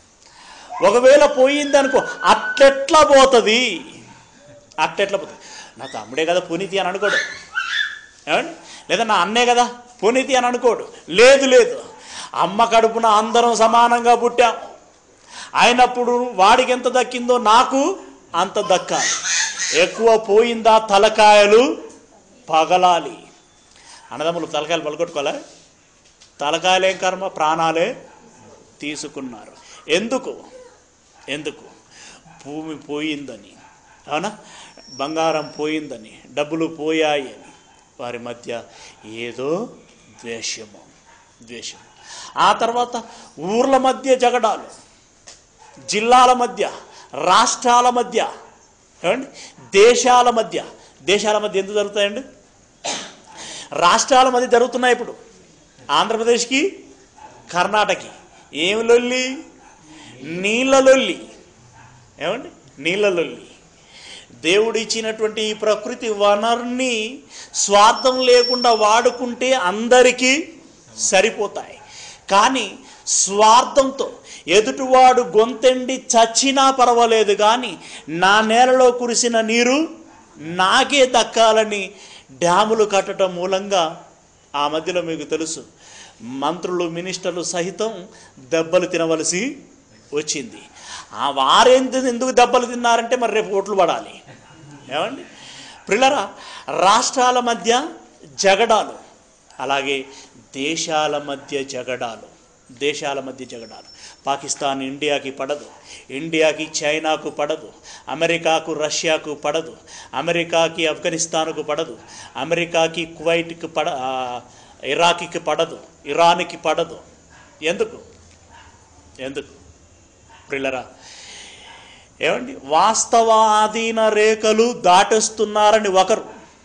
ఒకవేళ పోయింది అనుకో అట్లెట్లా పోతుంది అట్లెట్లా పోతుంది నా తమ్ముడే కదా పునీతి అని అనుకోడు ఏమండి లేదా నా అన్నే కదా పునీతి అని అనుకోడు లేదు లేదు అమ్మ కడుపున అందరం సమానంగా పుట్టాం అయినప్పుడు వాడికి ఎంత దక్కిందో నాకు అంత దక్కాలి ఎక్కువ పోయిందా తలకాయలు పగలాలి అన్నదమ్ములు తలకాయలు పలగొట్టుకోలే తలకాయలేం కర్మ ప్రాణాలే తీసుకున్నారు ఎందుకు ఎందుకు భూమి పోయిందని అవునా బంగారం పోయిందని డబ్బులు పోయాయి అని వారి మధ్య ఏదో ద్వేషము ద్వేషం ఆ తర్వాత ఊర్ల మధ్య జగడాలు జిల్లాల మధ్య రాష్ట్రాల మధ్య ఏమండి దేశాల మధ్య దేశాల మధ్య ఎందుకు జరుగుతాయండి రాష్ట్రాల మధ్య జరుగుతున్నాయి ఇప్పుడు ఆంధ్రప్రదేశ్కి కర్ణాటకకి ఏమి లొల్లి నీళ్ళ లొల్లి ఏమండి నీళ్ళ లొల్లి దేవుడు ఇచ్చినటువంటి ఈ ప్రకృతి వనరుని స్వార్థం లేకుండా వాడుకుంటే అందరికీ సరిపోతాయి కానీ స్వార్థంతో ఎదుటివాడు గొంతెండి చచ్చినా పర్వాలేదు కానీ నా నేలలో కురిసిన నీరు నాకే దక్కాలని డ్యాములు కట్టడం మూలంగా ఆ మధ్యలో మీకు తెలుసు మంత్రులు మినిస్టర్లు సహితం దెబ్బలు తినవలసి వచ్చింది ఆ వారెందు ఎందుకు దెబ్బలు తిన్నారంటే మరి రేపు ఓట్లు పడాలి ఏమండి ప్రిల్లరా రాష్ట్రాల మధ్య జగడాలు అలాగే దేశాల మధ్య జగడాలు దేశాల మధ్య జగడాలు పాకిస్తాన్ ఇండియాకి పడదు ఇండియాకి చైనాకు పడదు అమెరికాకు రష్యాకు పడదు అమెరికాకి ఆఫ్ఘనిస్తాన్కు పడదు అమెరికాకి కువైట్కి పడ ఆ, ఇరాక్కి పడదు ఇరాన్కి పడదు ఎందుకు ఎందుకు ప్రిల్లరా ఏమండి వాస్తవ ఆధీన రేఖలు దాటొస్తున్నారని ఒకరు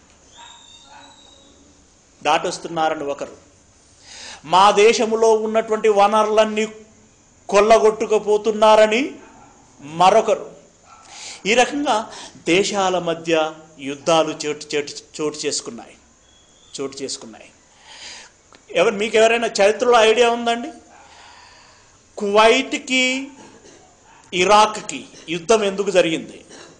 దాటొస్తున్నారని ఒకరు మా దేశంలో ఉన్నటువంటి వనరులన్నీ కొల్లగొట్టుకుపోతున్నారని మరొకరు ఈ రకంగా దేశాల మధ్య యుద్ధాలు చోటు చోటు చోటు చేసుకున్నాయి చోటు చేసుకున్నాయి ఎవరు మీకు ఎవరైనా చరిత్రలో ఐడియా ఉందండి కువైట్కి ఇరాక్కి యుద్ధం ఎందుకు జరిగింది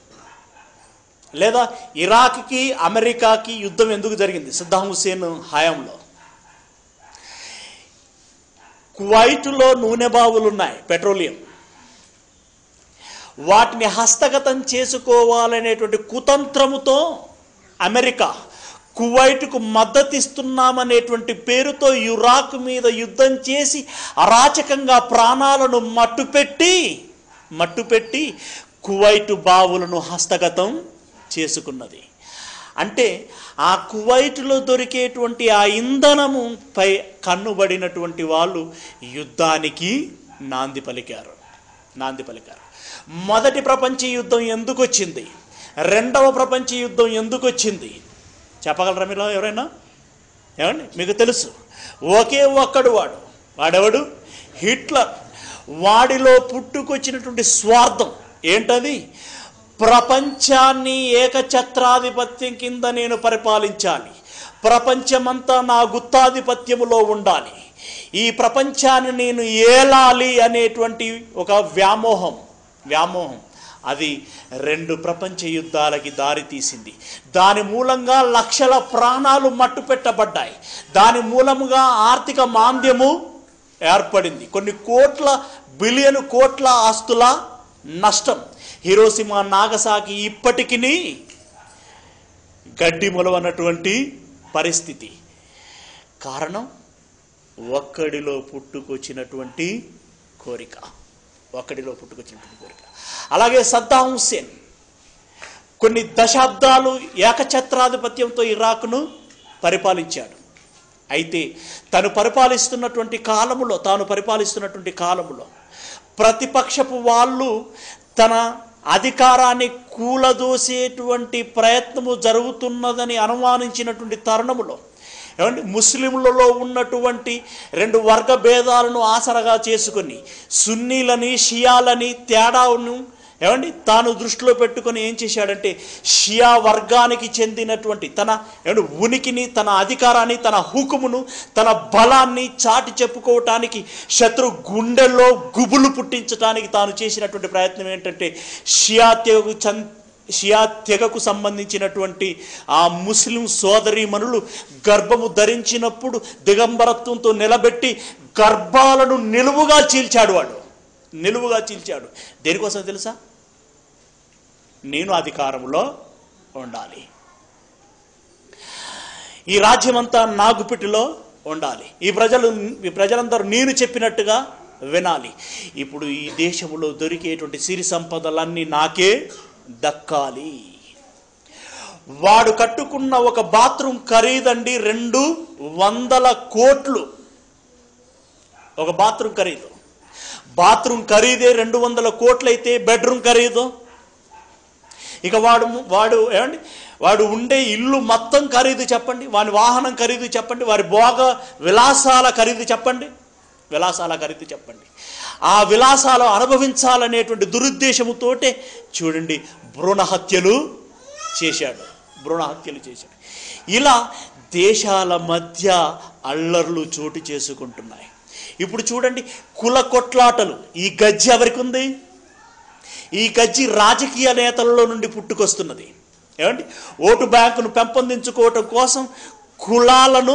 లేదా ఇరాక్కి అమెరికాకి యుద్ధం ఎందుకు జరిగింది సద్దాం హుసేన్ హయాంలో కువైట్లో నూనె బావులు ఉన్నాయి పెట్రోలియం వాటిని హస్తగతం చేసుకోవాలనేటువంటి కుతంత్రముతో అమెరికా కువైట్కు మద్దతిస్తున్నామనేటువంటి పేరుతో ఇరాక్ మీద యుద్ధం చేసి అరాచకంగా ప్రాణాలను మట్టుపెట్టి మట్టుపెట్టి కువైట్ బావులను హస్తగతం చేసుకున్నది అంటే ఆ కువైట్లో దొరికేటువంటి ఆ ఇంధనము పై కన్నుబడినటువంటి వాళ్ళు యుద్ధానికి నాంది పలికారు నాంది పలికారు మొదటి ప్రపంచ యుద్ధం ఎందుకు వచ్చింది రెండవ ప్రపంచ యుద్ధం ఎందుకు వచ్చింది చెప్పగలరా మీరు ఎవరైనా ఏమండి మీకు తెలుసు ఒకే ఒక్కడు వాడు వాడెవడు హిట్లర్ వాడిలో పుట్టుకొచ్చినటువంటి స్వార్థం ఏంటది ప్రపంచాన్ని ఏకఛత్రాధిపత్యం కింద నేను పరిపాలించాలి ప్రపంచమంతా నా గుత్తాధిపత్యములో ఉండాలి ఈ ప్రపంచాన్ని నేను ఏలాలి అనేటువంటి ఒక వ్యామోహం వ్యామోహం అది రెండు ప్రపంచ యుద్ధాలకి దారి తీసింది దాని మూలంగా లక్షల ప్రాణాలు మట్టుపెట్టబడ్డాయి దాని మూలముగా ఆర్థిక మాంద్యము ఏర్పడింది కొన్ని కోట్ల బిలియన్ కోట్ల ఆస్తుల నష్టం హిరోసిమా నాగసాకి ఇప్పటికీ గడ్డి మొలవనటువంటి పరిస్థితి కారణం ఒక్కడిలో పుట్టుకొచ్చినటువంటి కోరిక ఒక్కడిలో పుట్టుకొచ్చినటువంటి కోరిక అలాగే సద్దాం హుస్సేన్ కొన్ని దశాబ్దాలు ఏకఛత్రాధిపత్యంతో ఇరాక్ను పరిపాలించాడు అయితే తను పరిపాలిస్తున్నటువంటి కాలములో తాను పరిపాలిస్తున్నటువంటి కాలములో ప్రతిపక్షపు వాళ్ళు తన అధికారాన్ని కూలదోసేటువంటి ప్రయత్నము జరుగుతున్నదని అనుమానించినటువంటి తరుణములో ఏమండి ముస్లింలలో ఉన్నటువంటి రెండు వర్గ భేదాలను ఆసరగా చేసుకొని సున్నీలని షియాలని తేడాను ఏమండి తాను దృష్టిలో పెట్టుకొని ఏం చేశాడంటే షియా వర్గానికి చెందినటువంటి తన ఏమండి ఉనికిని తన అధికారాన్ని తన హుకుమును తన బలాన్ని చాటి చెప్పుకోవటానికి శత్రు గుండెల్లో గుబులు పుట్టించడానికి తాను చేసినటువంటి ప్రయత్నం ఏంటంటే షియా తెగకు చం షియా తెగకు సంబంధించినటువంటి ఆ ముస్లిం సోదరీమణులు గర్భము ధరించినప్పుడు దిగంబరత్వంతో నిలబెట్టి గర్భాలను నిలువుగా చీల్చాడు వాడు నిలువుగా చీల్చాడు దేనికోసం తెలుసా నేను అధికారంలో ఉండాలి ఈ రాజ్యమంతా నా గుప్పిటిలో ఉండాలి ఈ ప్రజలు ఈ ప్రజలందరూ నేను చెప్పినట్టుగా వినాలి ఇప్పుడు ఈ దేశంలో దొరికేటువంటి సిరి సంపదలన్నీ నాకే దక్కాలి వాడు కట్టుకున్న ఒక బాత్రూమ్ ఖరీదండి రెండు వందల కోట్లు ఒక బాత్రూమ్ ఖరీదు బాత్రూమ్ ఖరీదే రెండు వందల కోట్లయితే బెడ్రూమ్ ఖరీదు ఇక వాడు వాడు ఏమండి వాడు ఉండే ఇల్లు మొత్తం ఖరీదు చెప్పండి వాని వాహనం ఖరీదు చెప్పండి వారి భోగ విలాసాల ఖరీదు చెప్పండి విలాసాల ఖరీదు చెప్పండి ఆ విలాసాలు అనుభవించాలనేటువంటి దురుద్దేశముతోటే చూడండి భ్రూణ హత్యలు చేశాడు భ్రూణ హత్యలు చేశాడు ఇలా దేశాల మధ్య అల్లర్లు చోటు చేసుకుంటున్నాయి ఇప్పుడు చూడండి కుల కొట్లాటలు ఈ గజ్జి ఎవరికి ఉంది ఈ గజ్జి రాజకీయ నేతలలో నుండి పుట్టుకొస్తున్నది ఏమండి ఓటు బ్యాంకును పెంపొందించుకోవటం కోసం కులాలను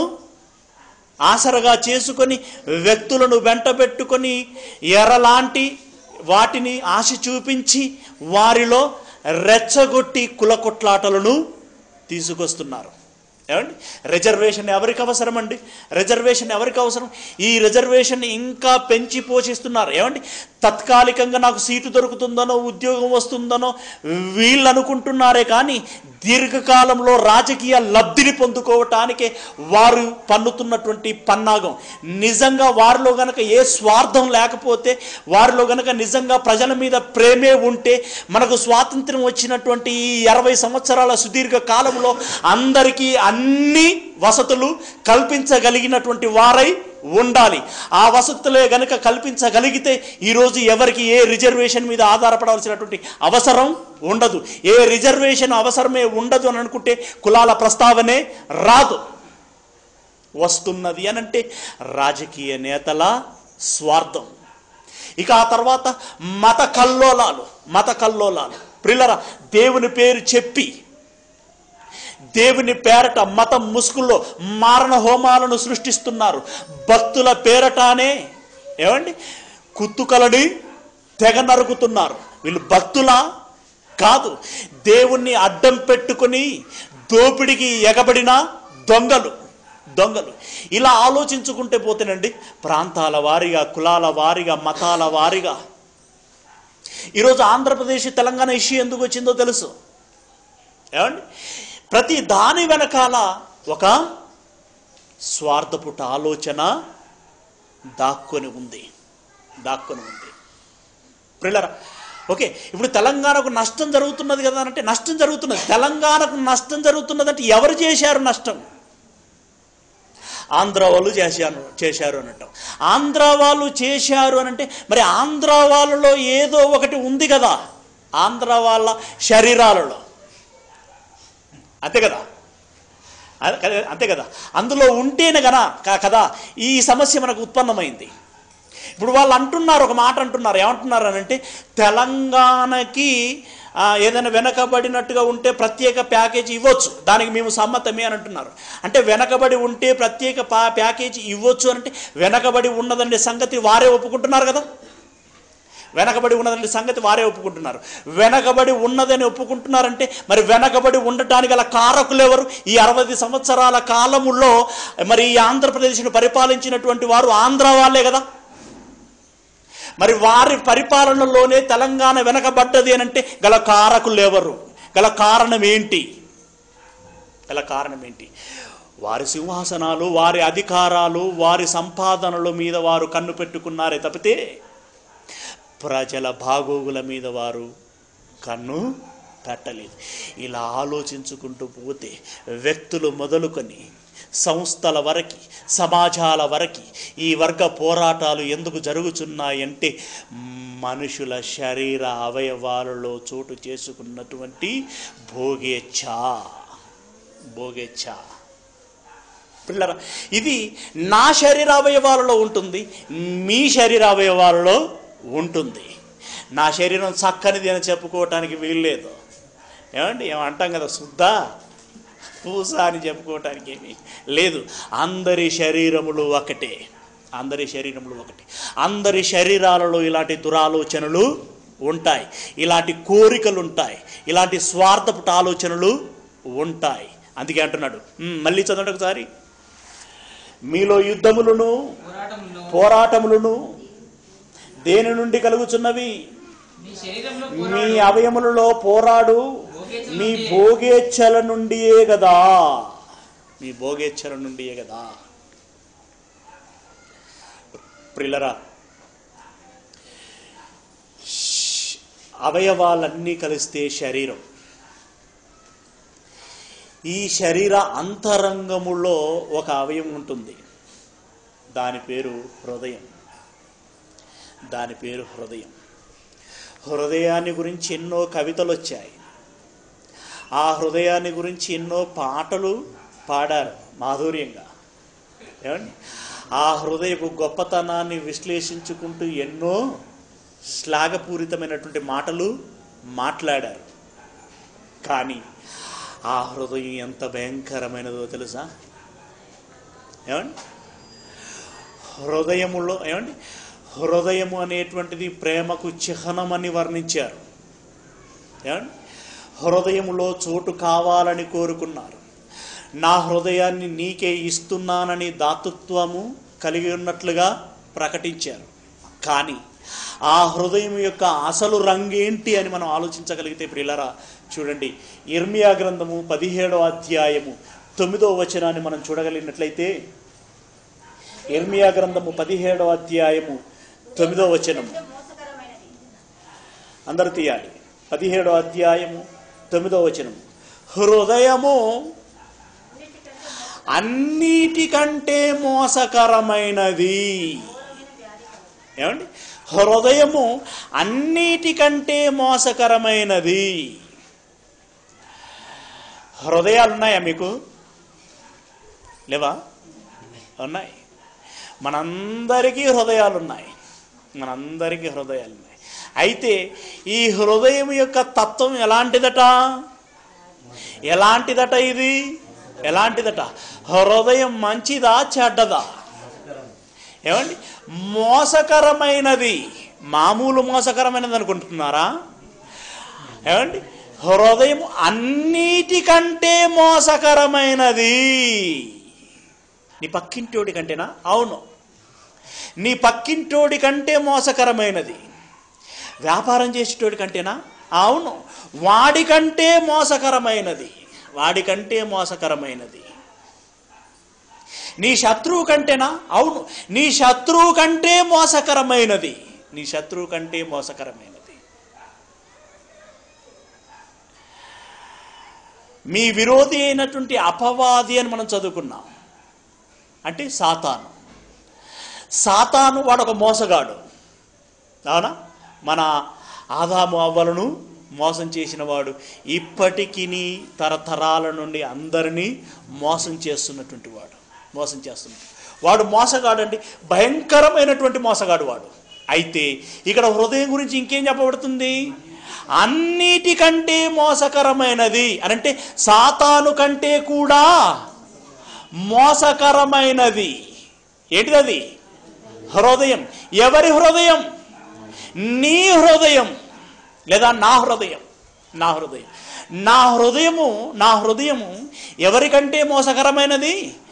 ఆసరగా చేసుకొని వ్యక్తులను వెంటబెట్టుకొని ఎర్రలాంటి వాటిని ఆశ చూపించి వారిలో రెచ్చగొట్టి కుల కొట్లాటలను తీసుకొస్తున్నారు ఏమండి రిజర్వేషన్ ఎవరికి అవసరం అండి రిజర్వేషన్ ఎవరికి అవసరం ఈ రిజర్వేషన్ ఇంకా పెంచి పోషిస్తున్నారు ఏమండి తత్కాలికంగా నాకు సీటు దొరుకుతుందనో ఉద్యోగం వస్తుందనో వీళ్ళు అనుకుంటున్నారే కానీ దీర్ఘకాలంలో రాజకీయ లబ్ధిని పొందుకోవటానికే వారు పన్నుతున్నటువంటి పన్నాగం నిజంగా వారిలో గనక ఏ స్వార్థం లేకపోతే వారిలో గనక నిజంగా ప్రజల మీద ప్రేమే ఉంటే మనకు స్వాతంత్రం వచ్చినటువంటి ఈ అరవై సంవత్సరాల సుదీర్ఘ కాలంలో అందరికీ అన్ని వసతులు కల్పించగలిగినటువంటి వారై ఉండాలి ఆ వసతులే గనక కల్పించగలిగితే ఈరోజు ఎవరికి ఏ రిజర్వేషన్ మీద ఆధారపడాల్సినటువంటి అవసరం ఉండదు ఏ రిజర్వేషన్ అవసరమే ఉండదు అని అనుకుంటే కులాల ప్రస్తావనే రాదు వస్తున్నది అనంటే రాజకీయ నేతల స్వార్థం ఇక ఆ తర్వాత మత కల్లోలాలు మత కల్లోలాలు ప్రిల్లర దేవుని పేరు చెప్పి దేవుని పేరట మతం ముసుగుల్లో మారణ హోమాలను సృష్టిస్తున్నారు భక్తుల పేరటానే ఏమండి కుత్తుకలని తెగ నరుకుతున్నారు వీళ్ళు భక్తులా కాదు దేవుణ్ణి అడ్డం పెట్టుకొని దోపిడికి ఎగబడిన దొంగలు దొంగలు ఇలా ఆలోచించుకుంటే పోతేనండి ప్రాంతాల వారిగా కులాల వారిగా మతాల వారిగా ఈరోజు ఆంధ్రప్రదేశ్ తెలంగాణ ఇష్యూ ఎందుకు వచ్చిందో తెలుసు ఏమండి ప్రతి దాని వెనకాల ఒక స్వార్థపుట ఆలోచన దాక్కొని ఉంది దాక్కొని ఉంది ప్రిల్లరా ఓకే ఇప్పుడు తెలంగాణకు నష్టం జరుగుతున్నది కదా అంటే నష్టం జరుగుతున్నది తెలంగాణకు నష్టం జరుగుతున్నది అంటే ఎవరు చేశారు నష్టం ఆంధ్ర వాళ్ళు చేశారు చేశారు అని అంటాం ఆంధ్ర వాళ్ళు చేశారు అని అంటే మరి ఆంధ్ర వాళ్ళలో ఏదో ఒకటి ఉంది కదా ఆంధ్ర వాళ్ళ శరీరాలలో అంతే కదా అదే కదా- అంతే కదా అందులో ఉంటేనే కదా కా- కదా ఈ సమస్య మనకు ఉత్పన్నమైంది ఇప్పుడు వాళ్ళు అంటున్నారు ఒక మాట అంటున్నారు ఏమంటున్నారు అని అంటే తెలంగాణకి ఆ, ఏదైనా వెనకబడినట్టుగా ఉంటే ప్రత్యేక ప్యాకేజీ ఇవ్వచ్చు దానికి మేము సమ్మతమే అని అంటున్నారు అంటే వెనకబడి ఉంటే ప్రత్యేక పా ప్యాకేజీ ఇవ్వచ్చు అంటే వెనకబడి ఉన్నదనే సంగతి వారే ఒప్పుకుంటున్నారు కదా వెనకబడి ఉన్నదనే సంగతి వారే ఒప్పుకుంటున్నారు వెనకబడి ఉన్నదని ఒప్పుకుంటున్నారంటే మరి వెనకబడి ఉండటానికి గల కారకులు ఎవరు ఈ అరవై సంవత్సరాల కాలములో మరి ఈ ఆంధ్రప్రదేశ్ను పరిపాలించినటువంటి వారు ఆంధ్ర వాళ్ళే కదా మరి వారి పరిపాలనలోనే తెలంగాణ వెనకబడ్డది అని అంటే గల కారకులు ఎవరు గల కారణం ఏంటి గల కారణం ఏంటి వారి సింహాసనాలు వారి అధికారాలు వారి సంపాదనల మీద వారు కన్ను పెట్టుకున్నారే తప్పితే ప్రజల బాగోగుల మీద వారు కన్ను పెట్టలేదు ఇలా ఆలోచించుకుంటూ పోతే వ్యక్తులు మొదలుకొని సంస్థల వరకు సమాజాల వరకు ఈ వర్గ పోరాటాలు ఎందుకు జరుగుతున్నాయంటే మనుషుల శరీర అవయవాలలో చోటు చేసుకున్నటువంటి భోగేచ్ఛ భోగేచ్ఛ పిల్లరా ఇది నా శరీర అవయవాలలో ఉంటుంది మీ శరీర అవయవాలలో ఉంటుంది నా శరీరం చక్కనిది అని చెప్పుకోవటానికి వీల్లేదు ఏమండి ఏమంటాం కదా శుద్ధ పూస అని చెప్పుకోవటానికి ఏమీ లేదు అందరి శరీరములు ఒకటే అందరి శరీరములు ఒకటే అందరి శరీరాలలో ఇలాంటి దురాలోచనలు ఉంటాయి ఇలాంటి కోరికలు ఉంటాయి ఇలాంటి స్వార్థపుట ఆలోచనలు ఉంటాయి అందుకే అంటున్నాడు "ఉమ్, మళ్ళీ చదవండి ఒకసారి మీలో యుద్ధములను పోరాటంలో పోరాటములను దేని నుండి కలుగుచున్నవి మీ శరీరంలో మీ పోరాడు అవయములలో పోరాడు మీ భోగేచ్ఛల నుండియే కదా మీ భోగేచ్ఛల నుండియే కదా ప్రిల్లరా ష్ అవయవాలన్నీ కలిస్తే శరీరం ఈ శరీర అంతరంగములో ఒక అవయవం ఉంటుంది దాని పేరు హృదయం దాని పేరు హృదయం హృదయాన్ని గురించి ఎన్నో కవితలు వచ్చాయి ఆ హృదయాన్ని గురించి ఎన్నో పాటలు పాడారు మాధుర్యంగా ఏమండి ఆ హృదయపు గొప్పతనాన్ని విశ్లేషించుకుంటూ ఎన్నో శ్లాఘపూరితమైనటువంటి మాటలు మాట్లాడారు కానీ ఆ హృదయం ఎంత భయంకరమైనదో తెలుసా ఏమండి హృదయములో ఏమండి హృదయము అనేటువంటిది ప్రేమకు చిహ్నమని వర్ణించారు ఏమండి హృదయములో చోటు కావాలని కోరుకున్నారు నా హృదయాన్ని నీకే ఇస్తున్నానని దాతృత్వము కలిగి ఉన్నట్లుగా ప్రకటించారు కానీ ఆ హృదయం యొక్క అసలు రంగేంటి అని మనం ఆలోచించగలిగితే ప్రియులరా చూడండి ఇర్మియా గ్రంథము పదిహేడో అధ్యాయము తొమ్మిదో వచనాన్ని మనం చూడగలిగినట్లయితే ఇర్మియా గ్రంథము పదిహేడో అధ్యాయము తొమ్మిదో వచనము మోసకరమైనది అందరు తీయాలి పదిహేడో అధ్యాయము తొమ్మిదో వచనము హృదయము అన్నిటికంటే మోసకరమైనది ఏమండి హృదయము అన్నిటికంటే మోసకరమైనది హృదయాలు ఉన్నాయా మీకు లేవా ఉన్నాయి మనందరికీ హృదయాలు ఉన్నాయి మనందరికీ హృదయాలు ఉన్నాయి అయితే ఈ హృదయం యొక్క తత్వం ఎలాంటిదట ఎలాంటిదట ఇది ఎలాంటిదట హృదయం మంచిదా చెడ్డదా ఏమండి మోసకరమైనది మామూలు మోసకరమైనది అనుకుంటున్నారా ఏమండి హృదయం అన్నిటికంటే మోసకరమైనది నీ పక్కింటోడి కంటేనా అవును నీ పక్కింటోడి కంటే మోసకరమైనది వ్యాపారం చేసేటోడి కంటేనా అవును వాడికంటే మోసకరమైనది వాడికంటే మోసకరమైనది నీ శత్రువు కంటేనా అవును నీ శత్రువు కంటే మోసకరమైనది నీ శత్రువు కంటే మోసకరమైనది మీ విరోధి అయినటువంటి అపవాది అని మనం చదువుకున్నాం అంటే సాతాను సాతాను వాడు ఒక మోసగాడు అవునా మన ఆదాము అవ్వలను మోసం చేసిన వాడు ఇప్పటికీ తరతరాల నుండి అందరినీ మోసం చేస్తున్నటువంటి వాడు మోసం చేస్తున్నాడు వాడు మోసగాడండి భయంకరమైనటువంటి మోసగాడు వాడు అయితే ఇక్కడ హృదయం గురించి ఇంకేం చెప్పబడుతుంది అన్నిటికంటే మోసకరమైనది అనంటే సాతాను కంటే కూడా మోసకరమైనది ఏంటిది అది హృదయం ఎవరి హృదయం నీ హృదయం లేదా నా హృదయం నా హృదయం నా హృదయము నా హృదయము ఎవరికంటే మోసకరమైనది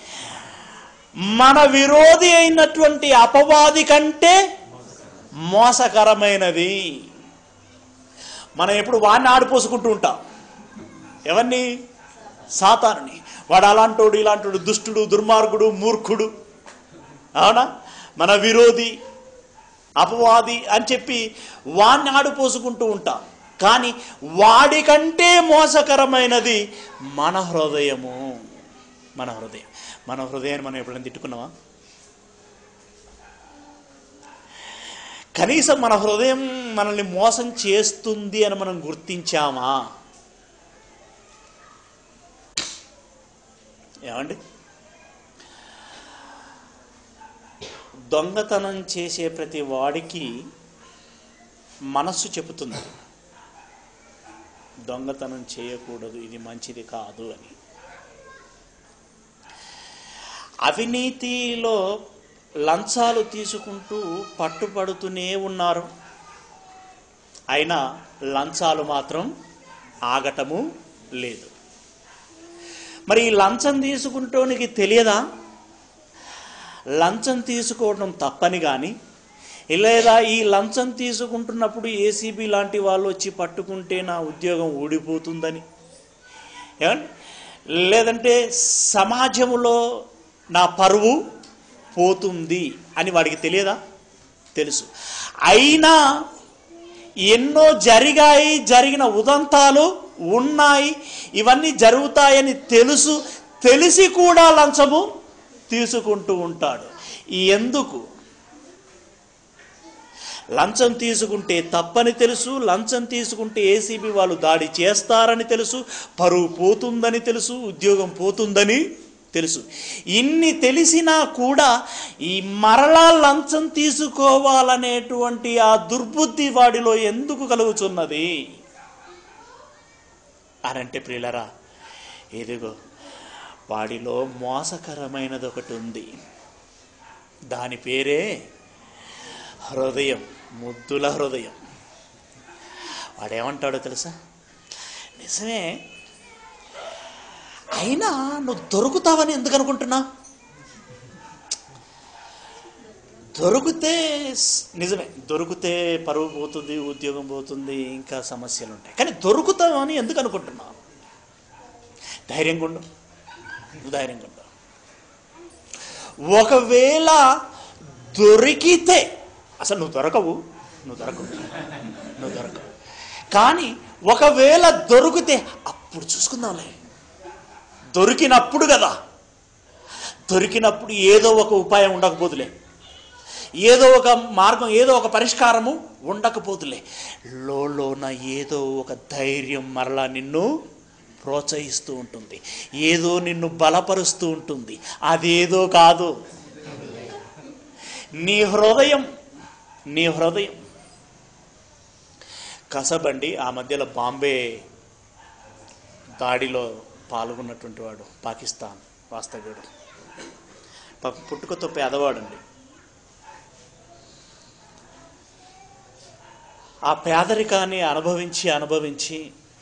మన విరోధి అయినటువంటి అపవాది కంటే మోసకరమైనది మనం ఎప్పుడు వాడిని ఆడిపోసుకుంటూ ఉంటాం ఎవరిని సాతానుని వాడు అలాంటోడు ఇలాంటోడు దుష్టుడు దుర్మార్గుడు మూర్ఖుడు అవునా మన విరోధి అపవాది అని చెప్పి వాడిని ఆడిపోసుకుంటూ ఉంటాం కానీ వాడికంటే మోసకరమైనది మన హృదయము మన హృదయం మన హృదయాన్ని మనం ఎప్పుడైనా తిట్టుకున్నావా కనీసం మన హృదయం మనల్ని మోసం చేస్తుంది అని మనం గుర్తించామా ఏమండి దొంగతనం చేసే ప్రతి వాడికి మనస్సు చెబుతుంది దొంగతనం చేయకూడదు ఇది మంచిది కాదు అని అవినీతిలో లంచాలు తీసుకుంటూ పట్టుపడుతూనే ఉన్నారు అయినా లంచాలు మాత్రం ఆగటము లేదు మరి ఈ లంచం తీసుకుంటోనికి తెలియదా లంచం తీసుకోవడం తప్పని కానీ లేదా ఈ లంచం తీసుకుంటున్నప్పుడు ఏసీబీ లాంటి వాళ్ళు వచ్చి పట్టుకుంటే నా ఉద్యోగం ఊడిపోతుందని ఏమండి లేదంటే సమాజంలో నా పరువు పోతుంది అని వాడికి తెలియదా తెలుసు అయినా ఎన్నో జరిగాయి జరిగిన ఉదంతాలు ఉన్నాయి ఇవన్నీ జరుగుతాయని తెలుసు తెలిసి కూడా లంచము తీసుకుంటూ ఉంటాడు ఎందుకు లంచం తీసుకుంటే తప్పని తెలుసు లంచం తీసుకుంటే ఏసీబీ వాళ్ళు దాడి చేస్తారని తెలుసు పరువు పోతుందని తెలుసు ఉద్యోగం పోతుందని తెలుసు ఇన్ని తెలిసినా కూడా ఈ మరలా లంచం తీసుకోవాలనేటువంటి ఆ దుర్బుద్ధి వాడిలో ఎందుకు కలుగుతున్నది అనంటే ప్రియులరా ఇదిగో వాడిలో మోసకరమైనది ఒకటి ఉంది దాని పేరే హృదయం ముద్దుల హృదయం వాడేమంటాడో తెలుసా నిజమే అయినా నువ్వు దొరుకుతావని ఎందుకు అనుకుంటున్నా దొరికితే స్- నిజమే దొరికితే పరువు పోతుంది ఉద్యోగం పోతుంది ఇంకా సమస్యలు ఉంటాయి కానీ దొరుకుతావని ఎందుకు అనుకుంటున్నావు ధైర్యంగా ఉండు నువ్వు ధైర్యంగా ఉండు ఒకవేళ దొరికితే అసలు నువ్వు దొరకవు నువ్వు దొరకవు నువ్వు దొరకవు కానీ ఒకవేళ దొరికితే అప్పుడు చూసుకుందాంలే దొరికినప్పుడు కదా దొరికినప్పుడు ఏదో ఒక ఉపాయం ఉండకపోతులే ఏదో ఒక మార్గం ఏదో ఒక పరిష్కారము ఉండకపోతులే లోన ఏదో ఒక ధైర్యం మరలా నిన్ను ప్రోత్సహిస్తూ ఉంటుంది ఏదో నిన్ను బలపరుస్తూ ఉంటుంది అదేదో కాదు నీ హృదయం నీ హృదయం కసబండి ఆ మధ్యలో బాంబే దాడిలో పాల్గొన్నటువంటి వాడు పాకిస్తాన్ వాస్తవ్యుడు పాపం పుట్టుకతో పేదవాడండి ఆ పేదరికాన్ని అనుభవించి అనుభవించి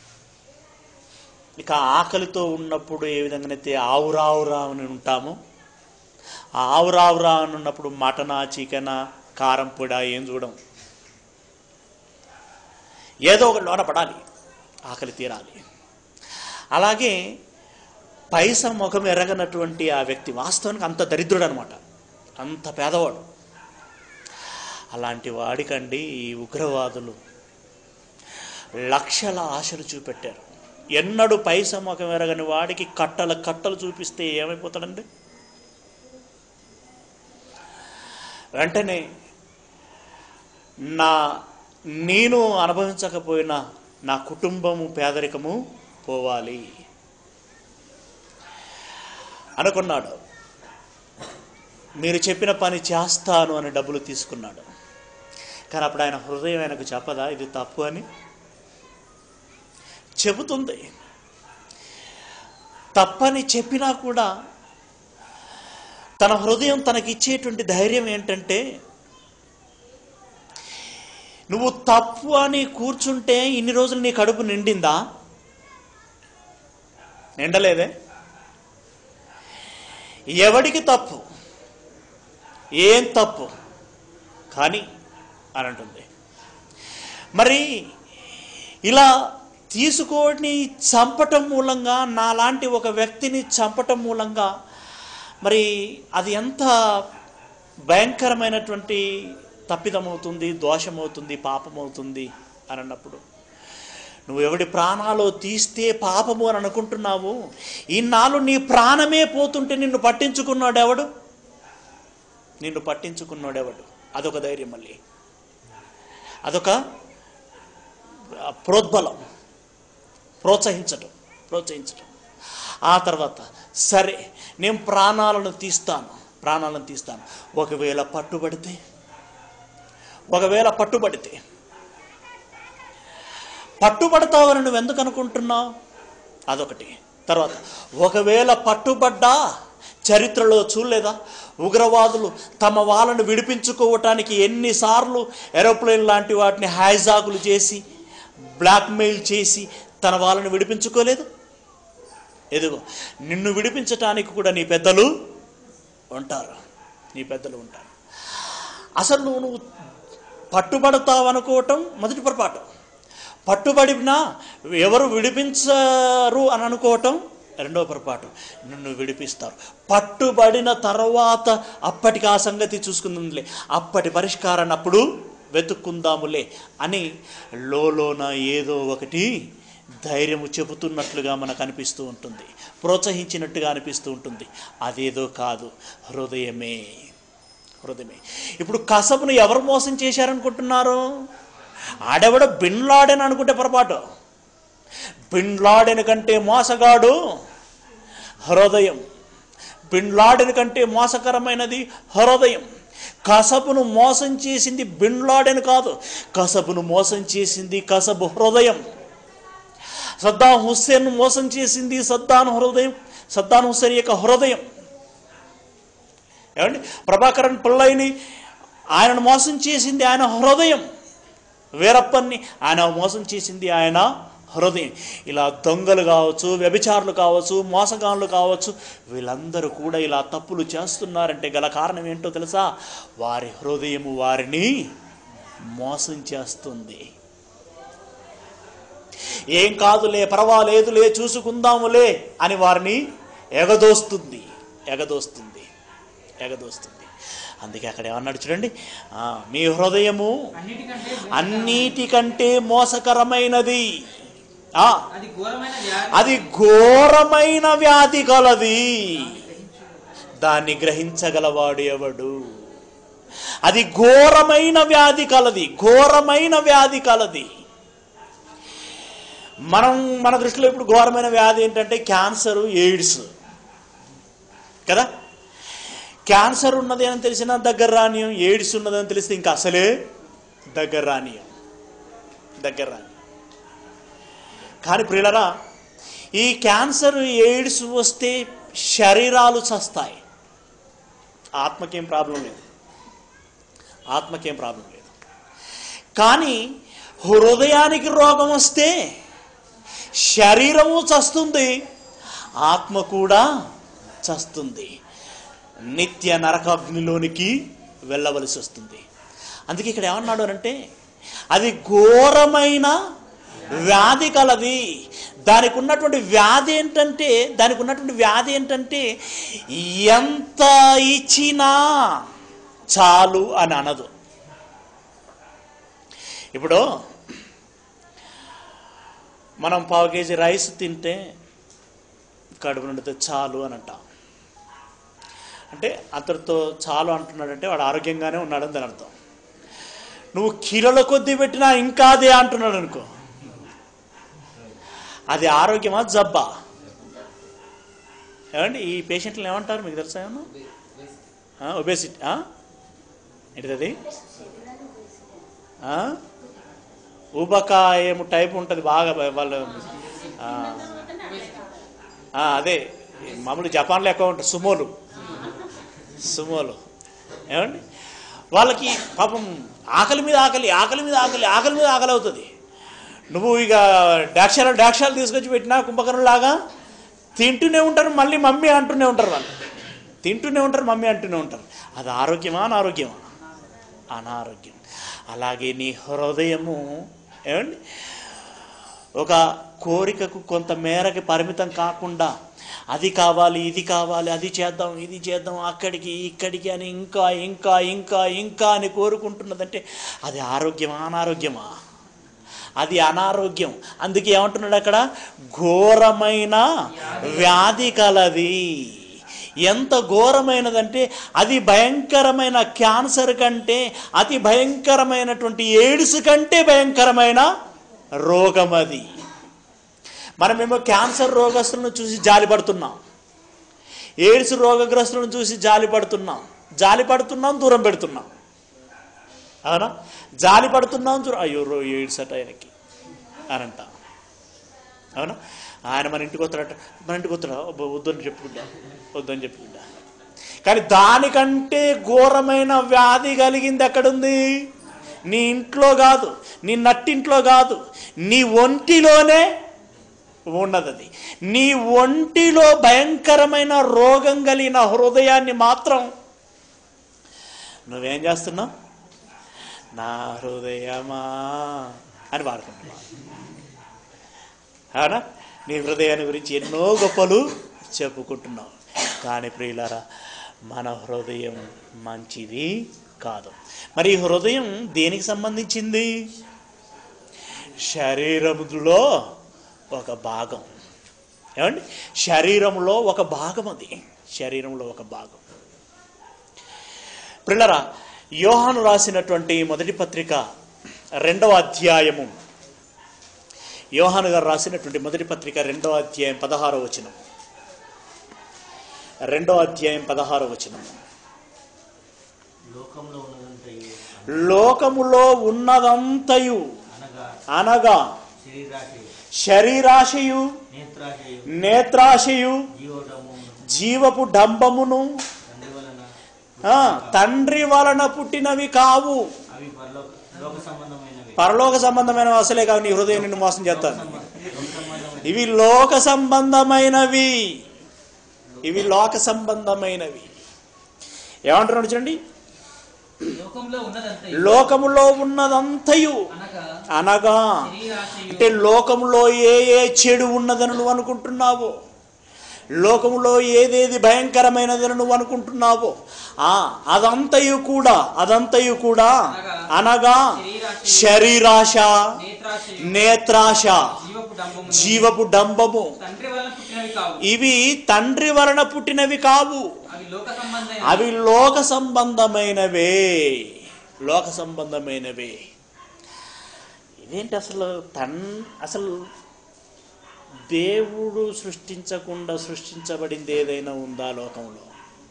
ఇక ఆకలితో ఉన్నప్పుడు ఏ విధంగానైతే ఆవురావురా అని ఉంటామో ఆ ఆవురావురా అని ఉన్నప్పుడు మటనా చికెనా కారం పొడ ఏం చూడం ఏదో ఒక లోన పడాలి ఆకలి తీరాలి అలాగే పైస ముఖం ఎరగనటువంటి ఆ వ్యక్తి వాస్తవానికి అంత దరిద్రుడు అనమాట అంత పేదవాడు అలాంటి వాడికండి ఈ ఉగ్రవాదులు లక్షల ఆశలు చూపెట్టారు ఎన్నడూ పైస ముఖం ఎరగని వాడికి కట్టల కట్టలు చూపిస్తే ఏమైపోతాడండి వెంటనే నా నేను అనుభవించకపోయినా నా కుటుంబము పేదరికము పోవాలి అనుకున్నాడు మీరు చెప్పిన పని చేస్తాను అని డబ్బులు తీసుకున్నాడు కానీ అప్పుడు ఆయన హృదయం ఆయనకు చెప్పదా ఇది తప్పు అని చెబుతుంది తప్పని చెప్పినా కూడా తన హృదయం తనకిచ్చేటువంటి ధైర్యం ఏంటంటే నువ్వు తప్పు అని కూర్చుంటే ఇన్ని రోజులు నీ కడుపు నిండిందా నిండలేదే ఎవడికి తప్పు ఏం తప్పు కానీ అని అంటుంది మరి ఇలా తీసుకొని చంపటం మూలంగా నాలాంటి ఒక వ్యక్తిని చంపటం మూలంగా మరి అది ఎంత భయంకరమైనటువంటి తప్పిదమవుతుంది దోషమవుతుంది పాపమవుతుంది అని అన్నప్పుడు నువ్వు ఎవడి ప్రాణాలు తీస్తే పాపము అని అనుకుంటున్నావు ఇన్నాళ్ళు నీ ప్రాణమే పోతుంటే నిన్ను పట్టించుకున్నాడు ఎవడు నిన్ను పట్టించుకున్నాడు ఎవడు అదొక ధైర్యం మళ్ళీ అదొక ఆ, ప్రోద్బలం ప్రోత్సహించటం ప్రోత్సహించటం ఆ తర్వాత సరే నేను ప్రాణాలను తీస్తాను ప్రాణాలను తీస్తాను ఒకవేళ పట్టుబడితే ఒకవేళ పట్టుబడితే పట్టుబడతావని నువ్వు ఎందుకు అనుకుంటున్నావు అదొకటి తర్వాత ఒకవేళ పట్టుబడ్డా చరిత్రలో చూడలేదా ఉగ్రవాదులు తమ వాళ్ళను విడిపించుకోవటానికి ఎన్నిసార్లు ఏరోప్లేన్ లాంటి వాటిని హైజాకులు చేసి బ్లాక్మెయిల్ చేసి తన వాళ్ళను విడిపించుకోలేదు ఎదుగో నిన్ను విడిపించటానికి కూడా నీ పెద్దలు ఉంటారు నీ పెద్దలు ఉంటారు అసలు నువ్వు నువ్వు పట్టుబడతావు అనుకోవటం మొదటి పొరపాటు పట్టుబడినా ఎవరు విడిపించరు అని అనుకోవటం రెండో పొరపాటు నిన్ను విడిపిస్తారు పట్టుబడిన తర్వాత అప్పటికి ఆ సంగతి చూసుకుందాంలే అప్పటి పరిష్కారాన్ని అప్పుడు వెతుక్కుందాములే అని లోలోన ఏదో ఒకటి ధైర్యము చెబుతున్నట్లుగా మనకు అనిపిస్తూ ఉంటుంది ప్రోత్సహించినట్టుగా అనిపిస్తూ ఉంటుంది అదేదో కాదు హృదయమే హృదయమే ఇప్పుడు కసబును ఎవరు మోసం చేశారనుకుంటున్నారు ఆడెవడ బిన్లాడని అనుకుంటే పొరపాటు బిన్లాడెన్ కంటే మోసగాడు హృదయం బిన్లాడెన్ కంటే మోసకరమైనది హృదయం కసబును మోసం చేసింది బిన్లాడెన్ కాదు కసబును మోసం చేసింది కసబు హృదయం సద్దాం హుస్సేన్ మోసం చేసింది సద్దాన్ హృదయం సద్దాన్ హుస్సేన్ యొక్క హృదయం ఏమండి ప్రభాకరన్ పిల్లయిని ఆయనను మోసం చేసింది ఆయన హృదయం వీరప్పన్ని ఆయన మోసం చేసింది ఆయన హృదయం ఇలా దొంగలు కావచ్చు వ్యభిచారులు కావచ్చు మోసగాళ్ళు కావచ్చు వీళ్ళందరూ కూడా ఇలా తప్పులు చేస్తున్నారంటే గల కారణం ఏంటో తెలుసా వారి హృదయము వారిని మోసం చేస్తుంది ఏం కాదులే పర్వాలేదులే చూసుకుందాములే అని వారిని ఎగదోస్తుంది ఎగదోస్తుంది ఎగదోస్తుంది అందుకే అక్కడ ఏమన్నాడు చూడండి ఆ, మీ హృదయము అన్నిటికంటే అన్నిటికంటే మోసకరమైనది ఆ, అది ఘోరమైన వ్యాధి అది ఘోరమైన వ్యాధి కలది దాన్ని గ్రహించగలవాడు ఎవడు అది ఘోరమైన వ్యాధి కలది ఘోరమైన వ్యాధి కలది మనం మన దృష్టిలో ఇప్పుడు ఘోరమైన వ్యాధి ఏంటంటే క్యాన్సర్ ఎయిడ్స్ కదా క్యాన్సర్ ఉన్నది అని తెలిసినా దగ్గర రానియం ఎయిడ్స్ ఉన్నదని తెలిస్తే ఇంకా అసలే దగ్గర రానియం దగ్గర రాని కానీ ప్రియులరా ఈ క్యాన్సర్ ఎయిడ్స్ వస్తే శరీరాలు చస్తాయి ఆత్మకేం ప్రాబ్లం లేదు ఆత్మకేం ప్రాబ్లం లేదు కానీ హృదయానికి రోగం వస్తే శరీరము చస్తుంది ఆత్మ కూడా చస్తుంది నిత్య నరకాగ్నిలోనికి వెళ్ళవలసి వస్తుంది అందుకే ఇక్కడ ఏమన్నాడు అంటే అది ఘోరమైన వ్యాధి కలది దానికి ఉన్నటువంటి వ్యాధి ఏంటంటే దానికి ఉన్నటువంటి వ్యాధి ఏంటంటే ఎంత ఇచ్చినా చాలు అని అనదు ఇప్పుడు మనం పావు కేజీ రైస్ తింటే కడుపు నిండితే చాలు అని అంటాం అంటే అతడితో చాలు అంటున్నాడంటే వాడు ఆరోగ్యంగానే ఉన్నాడని దాని అర్థం నువ్వు కిలోల కొద్దీ పెట్టినా ఇంకా అదే అంటున్నాడు అనుకో అది ఆరోగ్యమా జబ్బా ఏమండి ఈ పేషెంట్లు ఏమంటారు మీకు తెలుసా ఏమన్నా ఒబేసిటీ ఏంటిది అది ఆ? ఊబకాయం టైప్ ఉంటుంది బాగా వాళ్ళు ఆ, ఆ, అదే మామూలు జపాన్లో ఎక్కువ ఉంటుంది సుమోలు సుమోలు ఏమండి వాళ్ళకి పాపం ఆకలి మీద ఆకలి ఆకలి మీద ఆకలి ఆకలి మీద ఆకలి అవుతుంది నువ్వు ఇక డాక్షాలు డాక్షాలు తీసుకొచ్చి పెట్టినా కుంభకర్ణలాగా తింటూనే ఉంటారు మళ్ళీ మమ్మీ అంటూనే ఉంటారు వాళ్ళు తింటూనే ఉంటారు మమ్మీ అంటూనే ఉంటారు అది ఆరోగ్యమా అనారోగ్యమా అనారోగ్యం అలాగే నీ హృదయము ఏమండి ఒక కోరికకు కొంత మేరకు పరిమితం కాకుండా అది కావాలి ఇది కావాలి అది చేద్దాం ఇది చేద్దాం అక్కడికి ఇక్కడికి అని ఇంకా ఇంకా ఇంకా ఇంకా అని కోరుకుంటున్నదంటే అది ఆరోగ్యమా అనారోగ్యమా అది అనారోగ్యం అందుకే ఏమంటున్నాడు అక్కడ ఘోరమైన వ్యాధి కలది ఎంత ఘోరమైనదంటే అది భయంకరమైన క్యాన్సర్ కంటే అతి భయంకరమైనటువంటి ఎయిడ్స్ కంటే భయంకరమైన రోగం అది మనమేమో క్యాన్సర్ రోగస్తులను చూసి జాలి పడుతున్నాం ఎయిడ్స్ రోగగ్రస్తులను చూసి జాలి పడుతున్నాం జాలి పడుతున్నాం దూరం పెడుతున్నాం అవునా జాలి పడుతున్నాం దూరం అయ్యో రో ఎయిడ్స్ అట ఆయనకి అని అంటాం అవునా ఆయన మన ఇంటికి వస్తాడట మన ఇంటికి వస్తాడా అబ్బో, వద్దని చెప్పుకుంటా వద్దని చెప్పుకుంటా కానీ దానికంటే ఘోరమైన వ్యాధి కలిగింది ఎక్కడుంది నీ ఇంట్లో కాదు నీ నట్టింట్లో కాదు నీ ఒంటిలోనే ఉన్నది అది నీ ఒంటిలో భయంకరమైన రోగం కలిగిన హృదయాన్ని మాత్రం నువ్వేం చేస్తున్నావు నా హృదయమా అని వాడుకుంటున్నావు అవునా నీ హృదయాన్ని గురించి ఎన్నో గొప్పలు చెప్పుకుంటున్నావు కానీ ప్రియులారా మన హృదయం మంచిది కాదు మరి ఈ హృదయం దేనికి సంబంధించింది శరీరములో ఒక భాగం ఏమండి శరీరంలో ఒక భాగం అది శరీరంలో ఒక భాగం ప్రిల్లరా యోహాను రాసినటువంటి మొదటి పత్రిక రెండవ అధ్యాయము యోహాను గారు రాసినటువంటి మొదటి పత్రిక రెండవ అధ్యాయం పదహారో వచనం రెండవ అధ్యాయం పదహారో వచనం లోకంలో ఉన్నదంతయు లోకములో ఉన్నదంతయు అనగా అనగా శరీరాశయు శరీరాశయు నేత్రాశయు నేత్రాశయు జీవోడము జీవపు డంబమును తండ్రి వలన ఆ, తండ్రి వలన పుట్టినవి కావు అవి పరలోక లోక సంబంధమైనవి పరలోక సంబంధమైన అసలే కావు నీ హృదయం నిన్ను మోసం చేస్తాను సంబ- లోక సంబంధమైనవి ఇవి లోక సంబంధమైనవి ఇవి లోక సంబంధమైనవి ఏమంటున్నాడు చూడండి లోకంలో ఉన్నదంతా లోకములో ఉన్నదంతయు అనగా అనగా శరీరాశయు అంటే లోకములో ఏ ఏ చెడు ఉన్నదని నువ్వు అనుకుంటున్నావో లోకములో ఏదేది భయంకరమైనదని నువ్వు అనుకుంటున్నావో ఆ అదంతయు కూడా అదంతయు కూడా అనగా శరీరాశ నేత్రాశయు నేత్రాశ జీవపు డంబము జీవపు డంబము తండ్రి వలన పుట్టినవి కావు ఇవి తండ్రి వలన పుట్టినవి కావు అవి లోక సంబంధమైన అవి లోక సంబంధమైనవే లోక సంబంధమైనవే ఇదేంటి అసలు తన్ అసలు దేవుడు సృష్టించకుండా సృష్టించబడింది ఏదైనా ఉందా లోకంలో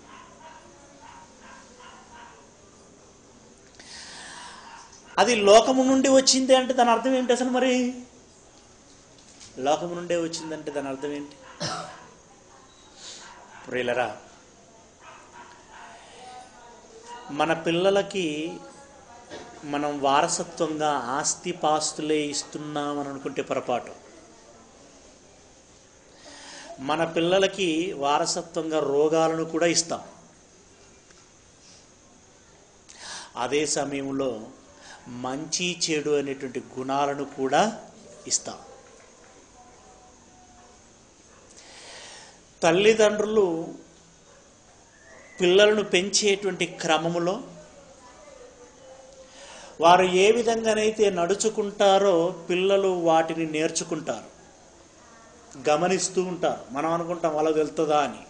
అది లోకము నుండి వచ్చింది అంటే దాని అర్థం ఏంటి అసలు మరి లోకము నుండే వచ్చిందంటే దాని అర్థం ఏంటి ప్రియులరా మన పిల్లలకి మనం వారసత్వంగా ఆస్తి పాస్తులే ఇస్తున్నామని అనుకుంటే పొరపాటు మన పిల్లలకి వారసత్వంగా రోగాలను కూడా ఇస్తాం అదే సమయంలో మంచి చెడు అనేటువంటి గుణాలను కూడా ఇస్తాం తల్లిదండ్రులు పిల్లలను పెంచేటువంటి క్రమములో వారు ఏ విధంగానైతే నడుచుకుంటారో పిల్లలు వాటిని నేర్చుకుంటారు గమనిస్తూ ఉంటారు మనం అనుకుంటాం వాళ్ళకి వెళ్తుందా అని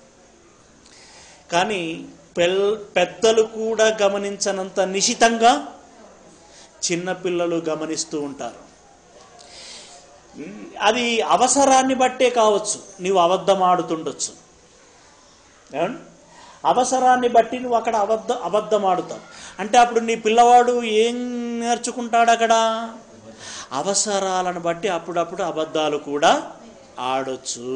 కానీ పెల్ పెద్దలు కూడా గమనించనంత నిశితంగా చిన్నపిల్లలు గమనిస్తూ ఉంటారు ఉమ్, అది అవసరాన్ని బట్టే కావచ్చు నీవు అబద్ధం ఆడుతుండొచ్చు ఏమండి? అవసరాన్ని బట్టి నువ్వు అక్కడ అబద్ధ అబద్ధం ఆడుతావు అంటే అప్పుడు నీ పిల్లవాడు ఏం నేర్చుకుంటాడు అక్కడ అవసరాలను బట్టి అప్పుడప్పుడు అబద్ధాలు కూడా ఆడొచ్చు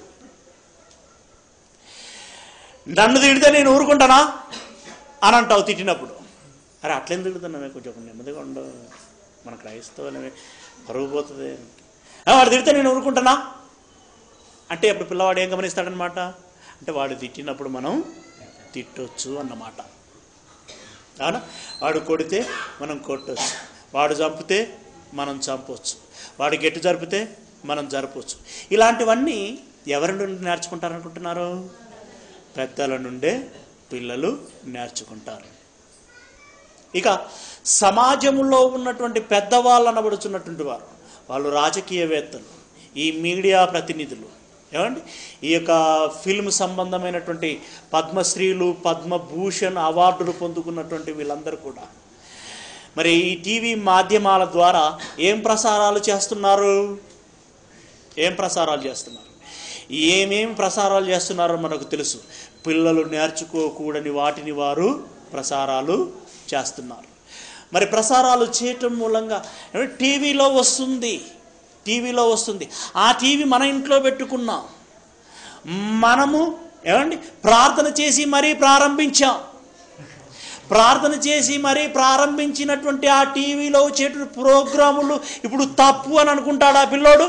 నన్ను తిడితే నేను ఊరుకుంటానా అని అంటావు తిట్టినప్పుడు అరే అట్లేం తిడుతున్నావే కొంచెం నెమ్మదిగా ఉండు మన క్రైస్తవులమే పరుగు పోతుంది "ఆ, వాడు తిడితే నేను ఊరుకుంటానా అంటే అప్పుడు పిల్లవాడు ఏం గమనిస్తాడనమాట అంటే వాడు తిట్టినప్పుడు మనం తిట్టొచ్చు అన్నమాట అవునా వాడు కొడితే మనం కొట్టొచ్చు వాడు చంపితే మనం చంపొచ్చు వాడు గెట్టు జరిపితే మనం జరపవచ్చు ఇలాంటివన్నీ ఎవరి నుండి నేర్చుకుంటారనుకుంటున్నారు పెద్దల నుండే పిల్లలు నేర్చుకుంటారు ఇక సమాజంలో ఉన్నటువంటి పెద్దవాళ్ళు అనబడుచున్నటువంటి వారు వాళ్ళు రాజకీయవేత్తలు ఈ మీడియా ప్రతినిధులు ఏమండి ఈ యొక్క ఫిల్మ్ సంబంధమైనటువంటి పద్మశ్రీలు పద్మభూషణ్ అవార్డులు పొందుకున్నటువంటి వీళ్ళందరూ కూడా మరి ఈ టీవీ మాధ్యమాల ద్వారా ఏం ప్రసారాలు చేస్తున్నారు ఏం ప్రసారాలు చేస్తున్నారు ఏమేం ప్రసారాలు చేస్తున్నారో మనకు తెలుసు పిల్లలు నేర్చుకోకూడని వాటిని వారు ప్రసారాలు చేస్తున్నారు మరి ప్రసారాలు చేయటం మూలంగా ఏమంటే టీవీలో వస్తుంది టీవీలో వస్తుంది ఆ టీవీ మన ఇంట్లో పెట్టుకున్నాం మనము ఏమండి ప్రార్థన చేసి మరీ ప్రారంభించాం ప్రార్థన చేసి మరీ ప్రారంభించినటువంటి ఆ టీవీలో వచ్చేటువంటి ప్రోగ్రాములు ఇప్పుడు తప్పు అని అనుకుంటాడా ఆ పిల్లోడు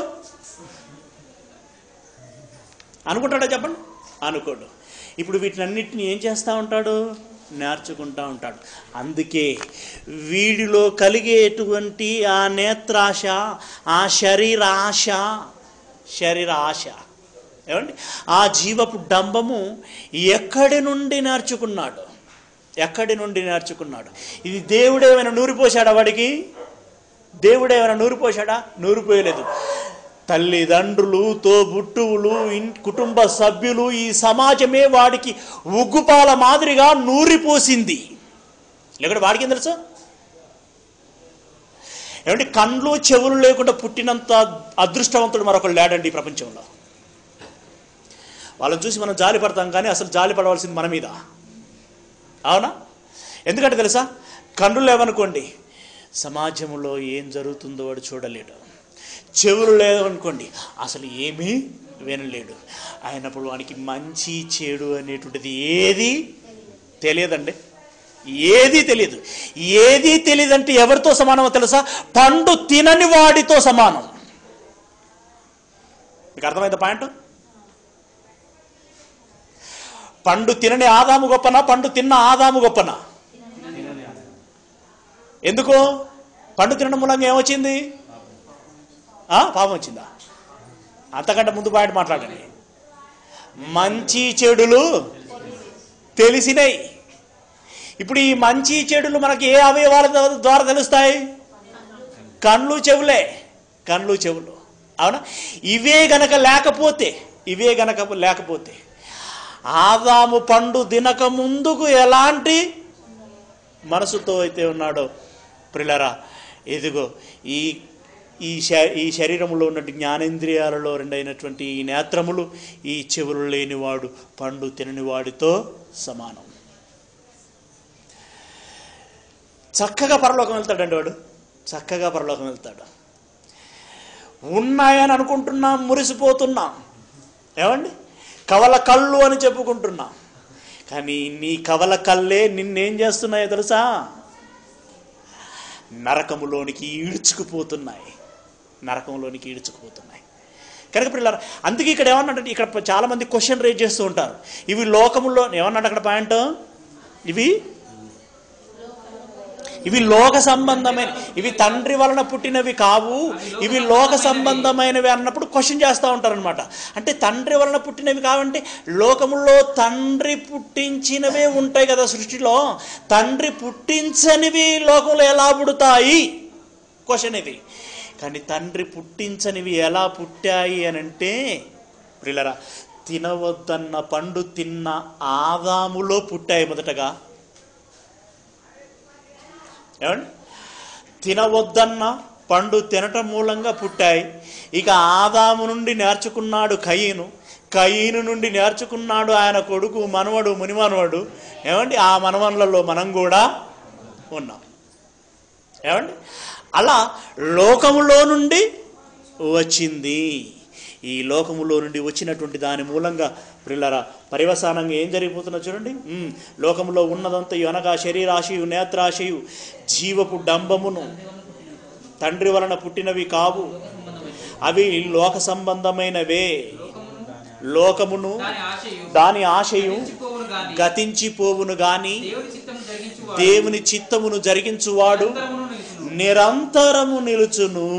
అనుకుంటాడా చెప్పండి అనుకోడు ఇప్పుడు వీటినన్నిటిని ఏం చేస్తూ ఉంటాడు నేర్చుకుంటూ ఉంటాడు అందుకే వీడిలో కలిగేటువంటి ఆ నేత్రాశ ఆ శరీర ఆశ శరీర ఆశ ఏమండి ఆ జీవపు డంబము ఎక్కడి నుండి నేర్చుకున్నాడు ఎక్కడి నుండి నేర్చుకున్నాడు ఇది దేవుడేమైనా నూరిపోశాడా వాడికి దేవుడేమైనా నూరిపోశాడా నూరిపోయలేదు తల్లిదండ్రులు తోబుట్టువులు ఇన్ కుటుంబ సభ్యులు ఈ సమాజమే వాడికి ఉగ్గుపాల మాదిరిగా నూరిపోసింది లేకుంటే వాడికి ఏం తెలుసు ఏమంటే కండ్లు చెవులు లేకుండా పుట్టినంత అదృష్టవంతుడు మరొకడు లేడండి ఈ ప్రపంచంలో వాళ్ళని చూసి మనం జాలి పడతాం కానీ అసలు జాలి పడవలసింది మన మీద అవునా ఎందుకంటే తెలుసా కన్నులు లేవనుకోండి సమాజంలో ఏం జరుగుతుందో వాడు చూడలేడు చెవులు లేవనుకోండి అసలు ఏమీ వినలేడు అయినప్పుడు వానికి మంచి చెడు అనేటువంటిది ఏది తెలియదండి ఏది తెలియదు ఏది తెలియదంటే ఎవరితో సమానమో తెలుసా పండు తినని వాడితో సమానం మీకు అర్థమైంది పాయింట్ పండు తినని ఆదాము గొప్పనా పండు తిన్న ఆదాము గొప్పనా ఎందుకు పండు తినడం మూలంగా ఏమొచ్చింది ఆ, పాపం వచ్చిందా అంతకంటే ముందు పాయింట్ మాట్లాడండి మంచి చెడులు తెలిసినాయి ఇప్పుడు ఈ మంచి చెడులు మనకి ఏ అవయవాల ద్వారా తెలుస్తాయి కళ్ళు చెవులే కళ్ళు చెవులు అవునా ఇవే గనక లేకపోతే ఇవే గనక లేకపోతే ఆదాము పండు దినక ముందుకు ఎలాంటి మనసుతో అయితే ఉన్నాడో ప్రిలరా ఇదిగో ఈ ఈ శ ఈ శరీరంలో ఉన్న జ్ఞానేంద్రియాలలో రెండైనటువంటి ఈ నేత్రములు ఈ చెవులు లేనివాడు పండు తినని వాడితో సమానం చక్కగా పరలోకం వెళ్తాడండి వాడు చక్కగా పరలోకం వెళ్తాడు ఉన్నాయని అనుకుంటున్నాం మురిసిపోతున్నాం ఏమండి కవల కళ్ళు అని చెప్పుకుంటున్నాం కానీ నీ కవల కళ్ళే నిన్నేం చేస్తున్నాయో తెలుసా నరకములోనికి ఈడ్చుకుపోతున్నాయి నరకంలోనికి ఈడ్చుకుపోతున్నాయి కనుక పిల్లలు అందుకే ఇక్కడ ఏమన్నాడంటే ఇక్కడ చాలా మంది క్వశ్చన్ రేజ్ చేస్తూ ఉంటారు ఇవి లోకములో ఏమన్నాడు అక్కడ పాయింట్ ఇవి ఇవి లోక సంబంధమైన ఇవి తండ్రి వలన పుట్టినవి కావు ఇవి లోక సంబంధమైనవి అన్నప్పుడు క్వశ్చన్ చేస్తూ ఉంటారనమాట అంటే తండ్రి వలన పుట్టినవి కావంటే లోకములో తండ్రి పుట్టించినవే ఉంటాయి కదా సృష్టిలో తండ్రి పుట్టించనివి లోకంలో ఎలా పుడతాయి క్వశ్చన్ ఇది కానీ తండ్రి పుట్టించనివి ఎలా పుట్టాయి అని అంటే ప్రిలరా తినవద్దన్న పండు తిన్న ఆదాములో పుట్టాయి మొదటగా ఏమండి తినవద్దన్న పండు తినటం మూలంగా పుట్టాయి ఇక ఆదాము నుండి నేర్చుకున్నాడు కయ్యను కయ్యను నుండి నేర్చుకున్నాడు ఆయన కొడుకు మనవడు మునిమనవడు ఏమండి ఆ మనవన్లలో మనం కూడా ఉన్నాం ఏమండి అలా లోకములో నుండి వచ్చింది ఈ లోకములో నుండి వచ్చినటువంటి దాని మూలంగా ప్రిల్లరా పరివసానంగా ఏం జరిగిపోతుందో చూడండి ఉమ్, లోకములో ఉన్నదంతా అనగా శరీరాశయు నేత్రాశయు జీవపు డంబమును తండ్రి వలన పుట్టినవి కావు అవి లోక సంబంధమైనవే లోకమును దాని ఆశయు దాని ఆశయు గతించిపోవును గాని గతించిపోవును గాని దేవుని చిత్తము జరిగించువాడు దేవుని చిత్తమును జరిగించువాడు నిరంతరమును నిలుచును. నిరంతరము నిలుచును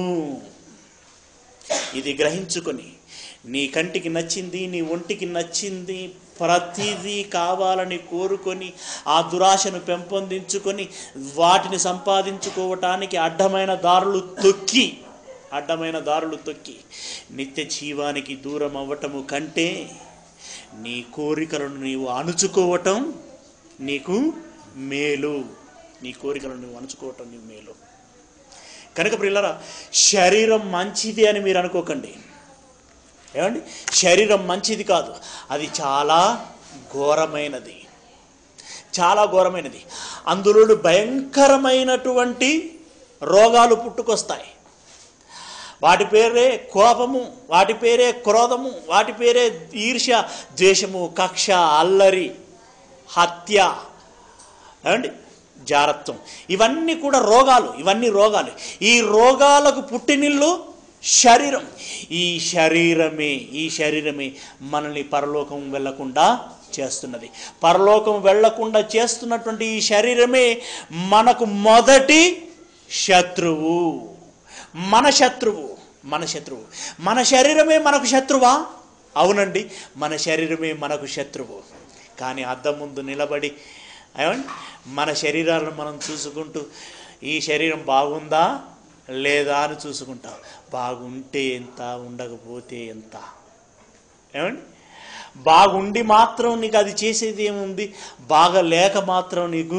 ఇది గ్రహించుకొని నీ కంటికి నచ్చింది నీ ఒంటికి నచ్చింది ప్రతిదీ కావాలని కోరుకొని ఆ దురాశను పెంపొందించుకొని వాటిని సంపాదించుకోవటానికి అడ్డమైన దారులు తొక్కి అడ్డమైన దారులు తొక్కి నిత్య జీవానికి దూరం అవ్వటము కంటే నీ కోరికలను నీవు అణుచుకోవటం నీకు మేలు నీ కోరికలను నువ్వు అణుచుకోవటం నీకు మేలు కనుక ప్రిల్లరా శరీరం మంచిది అని మీరు అనుకోకండి ఏమండి శరీరం మంచిది కాదు అది చాలా ఘోరమైనది చాలా ఘోరమైనది అందులో భయంకరమైనటువంటి రోగాలు పుట్టుకొస్తాయి వాటి పేరే కోపము వాటి పేరే క్రోధము వాటి పేరే ఈర్ష్య ద్వేషము కక్ష అల్లరి హత్య ఏమండి జారత్వం ఇవన్నీ కూడా రోగాలు ఇవన్నీ రోగాలు ఈ రోగాలకు పుట్టినిల్లు శరీరం ఈ శరీరమే ఈ శరీరమే మనల్ని పరలోకం వెళ్లకుండా చేస్తున్నది పరలోకం వెళ్లకుండా చేస్తున్నటువంటి ఈ శరీరమే మనకు మొదటి శత్రువు మన శత్రువు మన శత్రువు మన శరీరమే మనకు శత్రువా అవునండి మన శరీరమే మనకు శత్రువు కానీ అద్దం ముందు నిలబడి ఏమండి మన శరీరాలను మనం చూసుకుంటూ ఈ శరీరం బాగుందా లేదా అని చూసుకుంటాం బాగుంటే ఎంత ఉండకపోతే ఎంత ఏమండి బాగుండి మాత్రం నీకు అది చేసేది ఏముంది బాగా లేక మాత్రం నీకు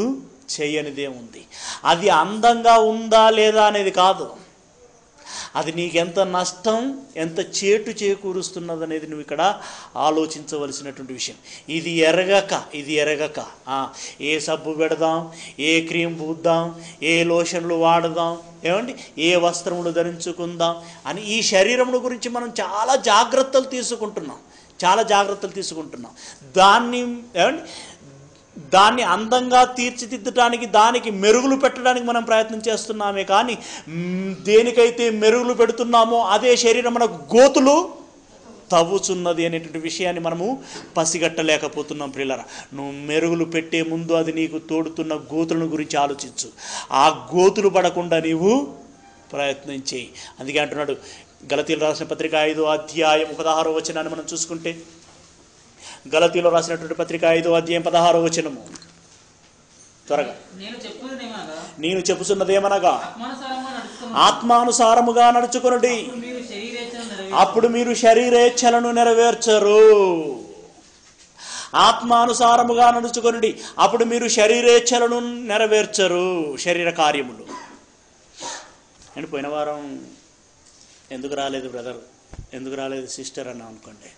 చేయనిదే ఉంది అది అందంగా ఉందా లేదా అనేది కాదు అది నీకెంత నష్టం ఎంత చేటు చేకూరుస్తున్నది అనేది నువ్వు ఇక్కడ ఆలోచించవలసినటువంటి విషయం ఇది ఎరగక ఇది ఎరగక ఆ, ఏ సబ్బు పెడదాం ఏ క్రీమ్ పూద్దాం ఏ లోషన్లు వాడదాం ఏమండి ఏ వస్త్రములు ధరించుకుందాం అని ఈ శరీరమును గురించి మనం చాలా జాగ్రత్తలు తీసుకుంటున్నాం చాలా జాగ్రత్తలు తీసుకుంటున్నాం దాన్ని ఏమండి దాన్ని అందంగా తీర్చిదిద్దడానికి దానికి మెరుగులు పెట్టడానికి మనం ప్రయత్నం చేస్తున్నామే కానీ మ్, దేనికైతే మెరుగులు పెడుతున్నామో అదే శరీరం మనకు గోతులు తవ్వుచున్నది అనేటువంటి విషయాన్ని మనము పసిగట్టలేకపోతున్నాం ప్రిల్లర నువ్వు మెరుగులు పెట్టే ముందు అది నీకు తోడుతున్న గోతులను గురించి ఆలోచించు ఆ గోతులు పడకుండా నీవు ప్రయత్నం చేయి అందుకే అంటున్నాడు గలతీలు రాసిన పత్రిక ఐదో అధ్యాయం పదహారో వచనాన్ని మనం చూసుకుంటే గలతీలో రాసినటువంటి పత్రిక ఐదో అధ్యాయం పదహారో వచనము త్వరగా నేను చెప్పుదునేమనగా నేను చెప్పుచున్నదేమనగా ఆత్మానుసారంగా నడుచుకున్న ఆత్మానుసారముగా నడుచుకొనుడి అప్పుడు మీరు శరీరేచ్ఛను నెరవేర్చు. అప్పుడు మీరు శరీరేచ్ఛలను నెరవేర్చరు ఆత్మానుసారముగా నడుచుకొనుడి అప్పుడు మీరు శరీరేచ్ఛలను నెరవేర్చరు శరీర కార్యములు నేను పోయిన వారం ఎందుకు రాలేదు బ్రదర్ ఎందుకు రాలేదు సిస్టర్ అన్నా అనుకోండి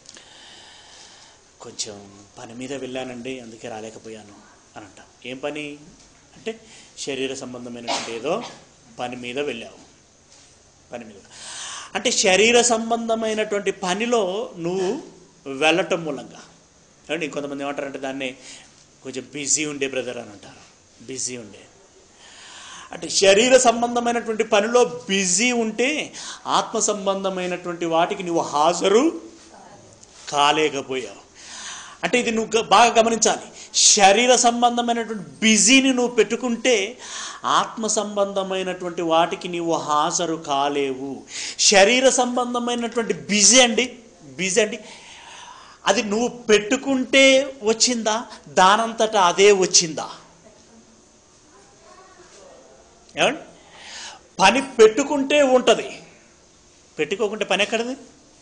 కొంచెం పని మీద వెళ్ళానండి అందుకే రాలేకపోయాను అని అంటాం ఏం పని అంటే శరీర సంబంధమైనటువంటి ఏదో పని మీద వెళ్ళావు పని మీద అంటే శరీర సంబంధమైనటువంటి పనిలో నువ్వు వెళ్ళటం మూలంగా ఏమండి కొంతమంది ఏమంటారంటే దాన్ని కొంచెం బిజీ ఉండే బ్రదర్ అని అంటారు బిజీ ఉండే అంటే శరీర సంబంధమైనటువంటి పనిలో బిజీ ఉంటే ఆత్మ సంబంధమైనటువంటి వాటికి నువ్వు హాజరు కాలేకపోయావు అంటే ఇది నువ్వు గ- బాగా గమనించాలి శరీర సంబంధమైనటువంటి బిజీని నువ్వు పెట్టుకుంటే ఆత్మ సంబంధమైనటువంటి వాటికి నీవు హాజరు కాలేవు శరీర సంబంధమైనటువంటి బిజీ అండి బిజీ అండి అది నువ్వు పెట్టుకుంటే వచ్చిందా దానంతటా అదే వచ్చిందా ఏమండి పని పెట్టుకుంటే ఉంటుంది పెట్టుకోకుంటే పని ఎక్కడది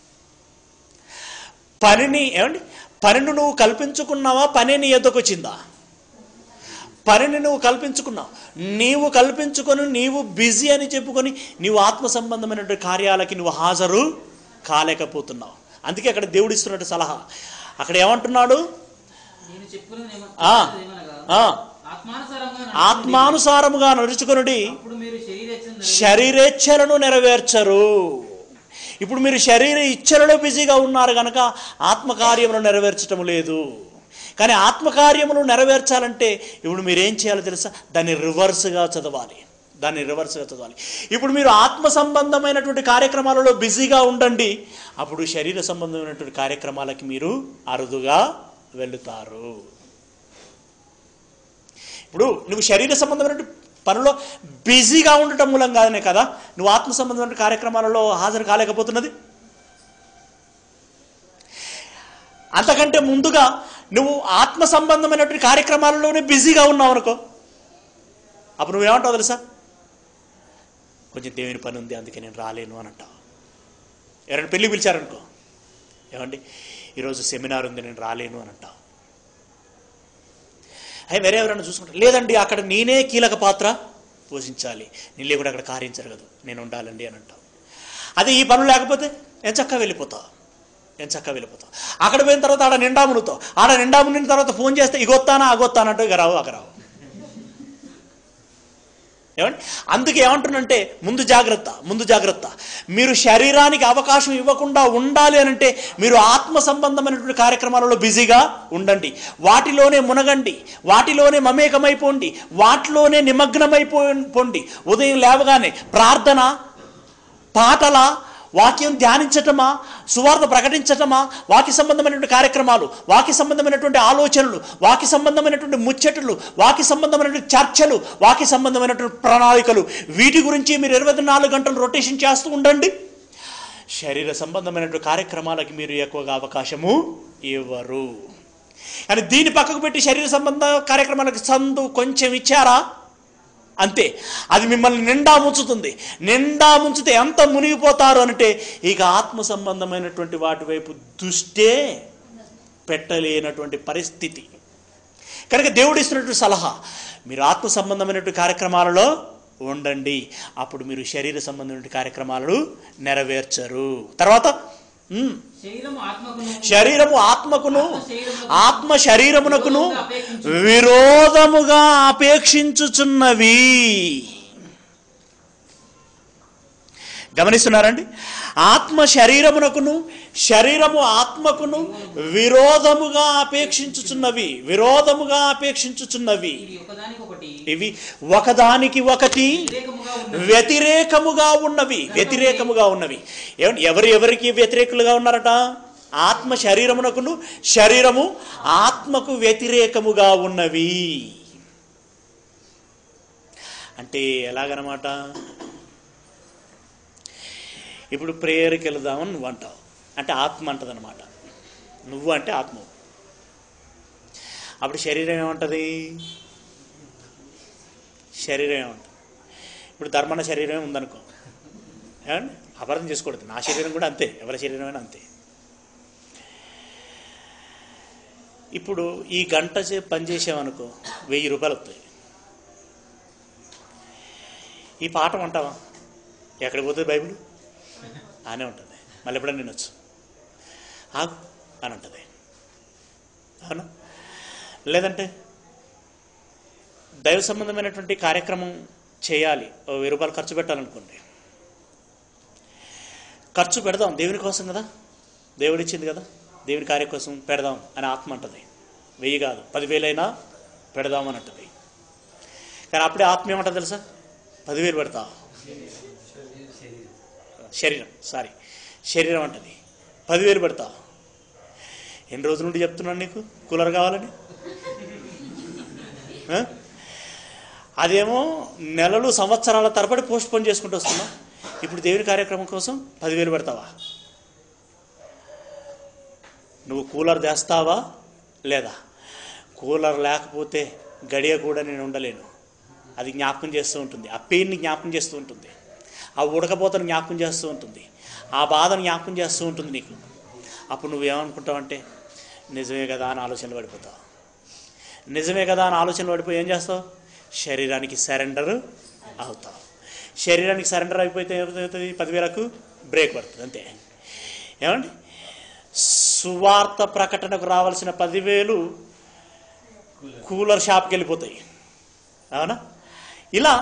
పనిని ఏమండి పనిని నువ్వు కల్పించుకున్నావా పని నీ ఎద్దకు వచ్చిందా పనిని నువ్వు కల్పించుకున్నావు నీవు కల్పించుకొని నీవు బిజీ అని చెప్పుకొని నీవు ఆత్మ సంబంధమైనటువంటి కార్యాలకి నువ్వు హాజరు కాలేకపోతున్నావు అందుకే అక్కడ దేవుడు ఇస్తున్నట్టు సలహా అక్కడ ఏమంటున్నాడు నేను చెప్పుదునేమ- ఆ. చెప్పుదునేమనగా ఆ, ఆత్మానుసారంగా నడుచుకుని ఆత్మానుసారముగా నడుచుకొనుడి అప్పుడు మీరు శరీరేచ్ఛను నెరవేర్చు. శరీరేచ్ఛలను నెరవేర్చరు ఇప్పుడు మీరు శరీర ఇచ్ఛలలో బిజీగా ఉన్నారు కనుక ఆత్మకార్యములు నెరవేర్చటం లేదు కానీ ఆత్మకార్యములు నెరవేర్చాలంటే ఇప్పుడు మీరు ఏం చేయాలో తెలుసా దాన్ని రివర్స్గా చదవాలి దాన్ని రివర్స్గా చదవాలి ఇప్పుడు మీరు ఆత్మ సంబంధమైనటువంటి కార్యక్రమాలలో బిజీగా ఉండండి అప్పుడు శరీర సంబంధమైనటువంటి కార్యక్రమాలకి మీరు అరుదుగా వెళుతారు ఇప్పుడు నువ్వు శరీర సంబంధమైన పనిలో బిజీగా ఉండటం మూలంగానే కదా నువ్వు ఆత్మ సంబంధమైన కార్యక్రమాలలో హాజరు కాలేకపోతున్నది అంతకంటే ముందుగా నువ్వు ఆత్మ సంబంధమైనటువంటి కార్యక్రమాలలోనే బిజీగా ఉన్నావు అనుకో అప్పుడు నువ్వేమంటావు తెలుసా కొంచెం దేవుని పని ఉంది అందుకే నేను రాలేను అని అంటావు ఎవరైనా పెళ్ళి పిలిచారనుకో ఏమండి ఈరోజు సెమినార్ ఉంది నేను రాలేను అని అంటావు అయ్యి వేరే ఎవరైనా చూసుకుంటారు లేదండి అక్కడ నేనే కీలక పాత్ర పోషించాలి నేను లేకుండా అక్కడ కార్యం జరగదు నేను ఉండాలండి అని అంటావు అదే ఈ పనులు లేకపోతే నేను చక్కగా వెళ్ళిపోతావు నేను చక్కగా వెళ్ళిపోతావు అక్కడ పోయిన తర్వాత ఆడ నిండా మునుగుతావు ఆడ నిండా మునిగిన తర్వాత ఫోన్ చేస్తే ఇగొత్తానా అగొత్తానంటూ ఇక రావు అక్కడ రావు ఏమండి అందుకే ఏమంటున్నంటే ముందు జాగ్రత్త ముందు జాగ్రత్త మీరు శరీరానికి అవకాశం ఇవ్వకుండా ఉండాలి అని అంటే మీరు ఆత్మ సంబంధమైనటువంటి కార్యక్రమాలలో బిజీగా ఉండండి వాటిలోనే మునగండి వాటిలోనే మమేకమైపోండి వాటిలోనే నిమగ్నమైపో పొండి ఉదయం లేవగానే ప్రార్థన పాటల వాక్యం ధ్యానించటమా సువార్త ప్రకటించటమా వాక్య సంబంధమైనటువంటి కార్యక్రమాలు వాక్య సంబంధమైనటువంటి ఆలోచనలు వాక్య సంబంధమైనటువంటి ముచ్చట్లు వాక్య సంబంధమైనటువంటి చర్చలు వాక్య సంబంధమైనటువంటి ప్రణాళికలు వీటి గురించి మీరు ఇరవై నాలుగు గంటలు రొటేషన్ చేస్తూ ఉండండి శరీర సంబంధమైనటువంటి కార్యక్రమాలకి మీరు ఎక్కువగా అవకాశము ఇవ్వరు కానీ దీని పక్కకు పెట్టి శరీర సంబంధ కార్యక్రమాలకు సందు కొంచెం ఇచ్చారా అంతే అది మిమ్మల్ని నిండా ముంచుతుంది నిండా ముంచితే ఎంత మునిగిపోతారు అంటే ఇక ఆత్మ సంబంధమైనటువంటి వాటి వైపు దృష్టే పెట్టలేనటువంటి పరిస్థితి కనుక దేవుడు ఇస్తున్నటువంటి సలహా మీరు ఆత్మ సంబంధమైనటువంటి కార్యక్రమాలలో ఉండండి అప్పుడు మీరు శరీర సంబంధమైన కార్యక్రమాలను నెరవేర్చరు తర్వాత ఉమ్, శరీరము ఆత్మకును శరీరము ఆత్మకును ఆత్మ శరీరమునకును విరోధముగా అపేక్షించుచున్నవి గమనిస్తున్నారండి ఆత్మ శరీరమునకును శరీరము ఆత్మకును విరోధముగా అపేక్షించుచున్నవి విరోధముగా అపేక్షించుచున్నవి ఇది ఒకదానికి ఒకటి ఇవి ఒకదానికి ఒకటి వ్యతిరేకముగా ఉన్న వ్యతిరేకముగా ఉన్నవి వ్యతిరేకముగా ఉన్నవి ఏమండి ఎవరు ఎవరికి వ్యతిరేకులుగా ఉన్నారట ఆత్మ శరీరమునకును శరీరము ఆత్మకు వ్యతిరేకముగా ఉన్నవి అంటే ఎలాగనమాట ఇప్పుడు ప్రేయర్కి వెళదామని నువ్వు అంటావు అంటే ఆత్మ అంటదనమాట నువ్వు అంటే ఆత్మ అప్పుడు శరీరం ఏమంటది శరీరం ఏమంటుంది ఇప్పుడు ధర్మన శరీరమే ఉందనుకో ఏమండి అపార్థం చేసుకోకూడదు నా శరీరం కూడా అంతే ఎవరి శరీరమైనా అంతే ఇప్పుడు ఈ గంట సేపు పని చేసామనుకో వెయ్యి రూపాయలు వస్తాయి ఈ పాఠం అంటావా ఎక్కడికి పోతుంది బైబిల్ అనే ఉంటుంది మళ్ళీ ఎప్పుడైనా వినొచ్చు ఆగు అని ఉంటుంది అవునా లేదంటే దైవ సంబంధమైనటువంటి కార్యక్రమం చేయాలి ఓ వెయ్యి రూపాయలు ఖర్చు పెట్టాలనుకోండి ఖర్చు పెడదాం దేవుని కోసం కదా దేవుడు ఇచ్చింది కదా దేవుని కార్యం కోసం పెడదాం అని ఆత్మ అంటది వెయ్యి కాదు పదివేలైనా పెడదాం అని అంటది కానీ అప్పుడే ఆత్మ ఏమంటుంది తెలుసా పదివేలు పెడతా శరీరం సారీ శరీరం అంటది పదివేలు పెడతా ఎన్ని రోజుల నుండి చెప్తున్నాను నీకు కూలర్ కావాలని ఆ? అదేమో నెలలు సంవత్సరాల తరబడి పోస్ట్ పోన్ చేసుకుంటూ వస్తున్నాం ఇప్పుడు దేవుని కార్యక్రమం కోసం పదివేలు పెడతావా నువ్వు కూలర్ తెస్తావా లేదా కూలర్ లేకపోతే గడియ కూడా నేను ఉండలేను అది జ్ఞాపకం చేస్తూ ఉంటుంది ఆ పెయిన్ని జ్ఞాపకం చేస్తూ ఉంటుంది ఆ ఉడకపోతను జ్ఞాపకం చేస్తూ ఉంటుంది ఆ బాధను జ్ఞాపకం చేస్తూ ఉంటుంది నీకు అప్పుడు నువ్వేమనుకుంటావంటే నిజమే కదా అని ఆలోచనలు పడిపోతావు నిజమే కదా అని ఆలోచనలు పడిపోయి ఏం చేస్తావు శరీరానికి సరెండర్ అవుతావు శరీరానికి సరెండర్ అయిపోతే ఏమవుతుంది పదివేలకు బ్రేక్ పడుతుంది అంతే ఏమండి సువార్త ప్రకటనకు రావాల్సిన పదివేలు కూలర్ షాప్కి వెళ్ళిపోతాయి అవునా ఇలా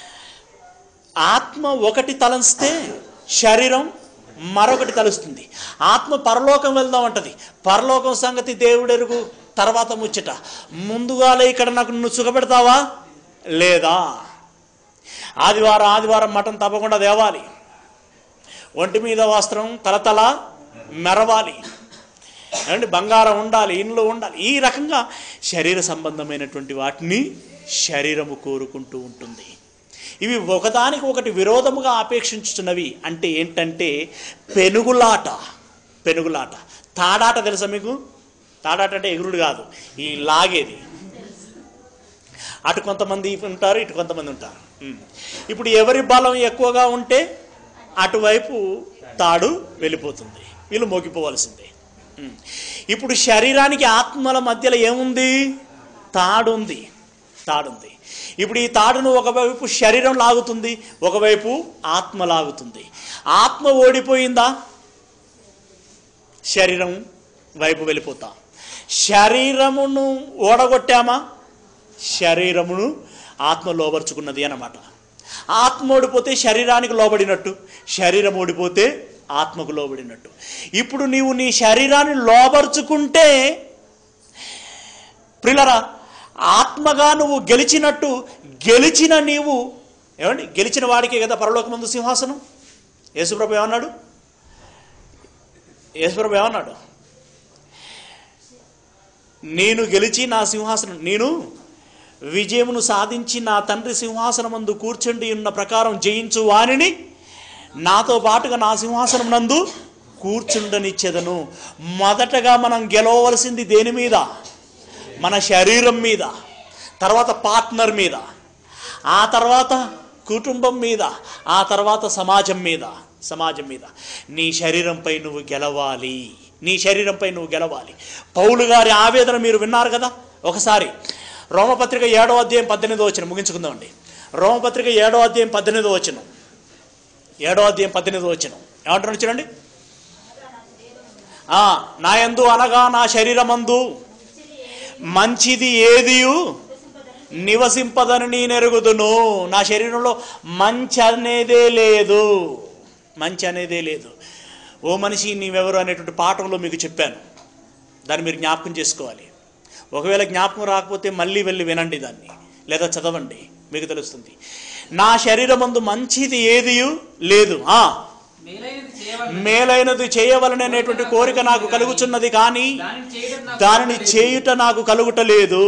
ఆత్మ ఒకటి తలంస్తే శరీరం మరొకటి తలుస్తుంది ఆత్మ పరలోకం వెళ్దాం అంటది పరలోకం సంగతి దేవుడెరుగు తర్వాత ముచ్చట ముందుగాలే ఇక్కడ నాకు నువ్వు సుఖపెడతావా లేదా ఆదివారం ఆదివారం మటన్ తప్పకుండా తేవాలి ఒంటి మీద వస్త్రం తలతల మెరవాలి ఏమండి బంగారం ఉండాలి ఇండ్లు ఉండాలి ఈ రకంగా శరీర సంబంధమైనటువంటి వాటిని శరీరము కోరుకుంటూ ఉంటుంది ఇవి ఒకదానికి ఒకటి విరోధముగా ఆపేక్షించుతున్నవి అంటే ఏంటంటే పెనుగులాట పెనుగులాట తాడాట తెలుసా మీకు తాడాట అంటే ఎగురుడు కాదు ఈ లాగేది అటు కొంతమంది ఉంటారు ఇటు కొంతమంది ఉంటారు ఉమ్. ఇప్పుడు ఎవరి బలం ఎక్కువగా ఉంటే అటువైపు తాడు వెళ్ళిపోతుంది వీళ్ళు మోగిపోవలసిందే ఉమ్. ఇప్పుడు శరీరానికి ఆత్మల మధ్యలో ఏముంది తాడు ఉంది తాడుంది ఇప్పుడు ఈ తాడును ఒకవైపు శరీరం లాగుతుంది ఒకవైపు ఆత్మ లాగుతుంది ఆత్మ ఓడిపోయిందా శరీరం వైపు వెళ్ళిపోతాం శరీరమును ఓడగొట్టామా శరీరమును ఆత్మ లోబరుచుకున్నది అన్నమాట ఆత్మ ఓడిపోతే శరీరానికి లోబడినట్టు శరీరం ఓడిపోతే ఆత్మకు లోబడినట్టు ఇప్పుడు నీవు నీ శరీరాన్ని లోబరుచుకుంటే ప్రిలరా ఆత్మగా నువ్వు గెలిచినట్టు గెలిచిన నీవు ఏమండి గెలిచిన వాడికే కదా పరలోకమందు సింహాసనం యేసుప్రభు ఏమన్నాడు యేసుప్రభు ఏమన్నాడు నేను గెలిచి నా సింహాసనం నేను విజయమును సాధించి నా తండ్రి సింహాసనమందు కూర్చుండి ఉన్న ప్రకారం జయించు వానిని నాతో పాటుగా నా సింహాసనం నందు కూర్చుండనిచ్చేదను మొదటగా మనం గెలవవలసింది దేని మీద మన శరీరం మీద తర్వాత పార్ట్నర్ మీద ఆ తర్వాత కుటుంబం మీద ఆ తర్వాత సమాజం మీద సమాజం మీద నీ శరీరంపై నువ్వు గెలవాలి నీ శరీరంపై నువ్వు గెలవాలి పౌలు గారి ఆవేదన మీరు విన్నారు కదా ఒకసారి రోమపత్రిక ఏడో అధ్యాయం పద్దెనిమిదో వచ్చిన ముగించుకుందామండి రోమపత్రిక ఏడో అధ్యాయం పద్దెనిమిదో వచ్చిన ఏడో అధ్యాయం పద్దెనిమిదో వచ్చిన ఏమంటారు చూడండి ఆ, నా యందు అనగా నా శరీరమందు మంచిది ఏదియు నివసింపదని నేను ఎరుగుదును నా శరీరంలో మంచి అనేదే లేదు మంచి అనేదే లేదు ఓ మనిషి నీవెవరు అనేటువంటి పాఠంలో మీకు చెప్పాను దాన్ని మీరు జ్ఞాపకం చేసుకోవాలి ఒకవేళ జ్ఞాపకం రాకపోతే మళ్ళీ వెళ్ళి వినండి దాన్ని లేదా చదవండి మీకు తెలుస్తుంది నా శరీరమందు మంచిది ఏది లేదు ఆ మేలైనది చేయవలెను. మేలైనది చేయవలననేటువంటి కోరిక నాకు కలుగుచున్నది కానీ దానిని చేయడం నాకు దానిని తెలియదు. చేయుట నాకు కలుగుటలేదు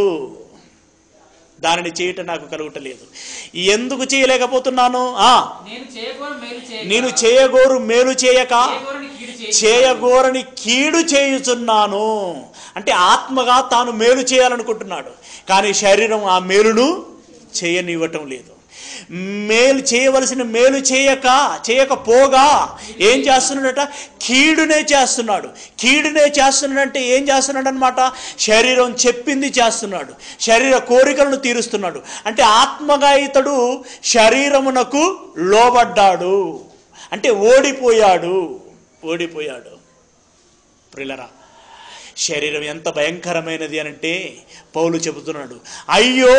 దానిని చేయుట నాకు కలుగుటలేదు ఎందుకు చేయలేకపోతున్నాను ఆ నేను చేయకూడదు మేలు చేయక నేను చేయగోరు మేలు చేయక చేయకూడని కీడు చేయ చేయగోరని కీడు చేయుచున్నాను అంటే ఆత్మగా తాను మేలు చేయాలనుకుంటున్నాడు కానీ శరీరం ఆ మేలును చేయనివ్వటం లేదు మేలు చేయవలసిన మేలు చేయక చేయకపోగా ఏం చేస్తున్నాడట కీడునే చేస్తున్నాడు కీడునే చేస్తున్నాడంటే ఏం చేస్తున్నాడు అనమాట శరీరం చెప్పింది చేస్తున్నాడు శరీర కోరికలను తీరుస్తున్నాడు అంటే ఆత్మగా ఇతడు శరీరమునకు లోబడ్డాడు అంటే ఓడిపోయాడు ఓడిపోయాడు ప్రిలరా శరీరం ఎంత భయంకరమైనది అనంటే పౌలు చెబుతున్నాడు అయ్యో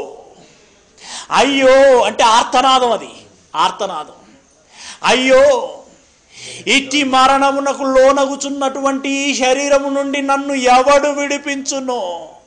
అయ్యో అంటే ఆర్తనాదం అది ఆర్తనాదం అయ్యో ఇట్టి మరణమునకు లోనగుచున్నటువంటి ఈ శరీరము నుండి నన్ను ఎవడు విడిపించును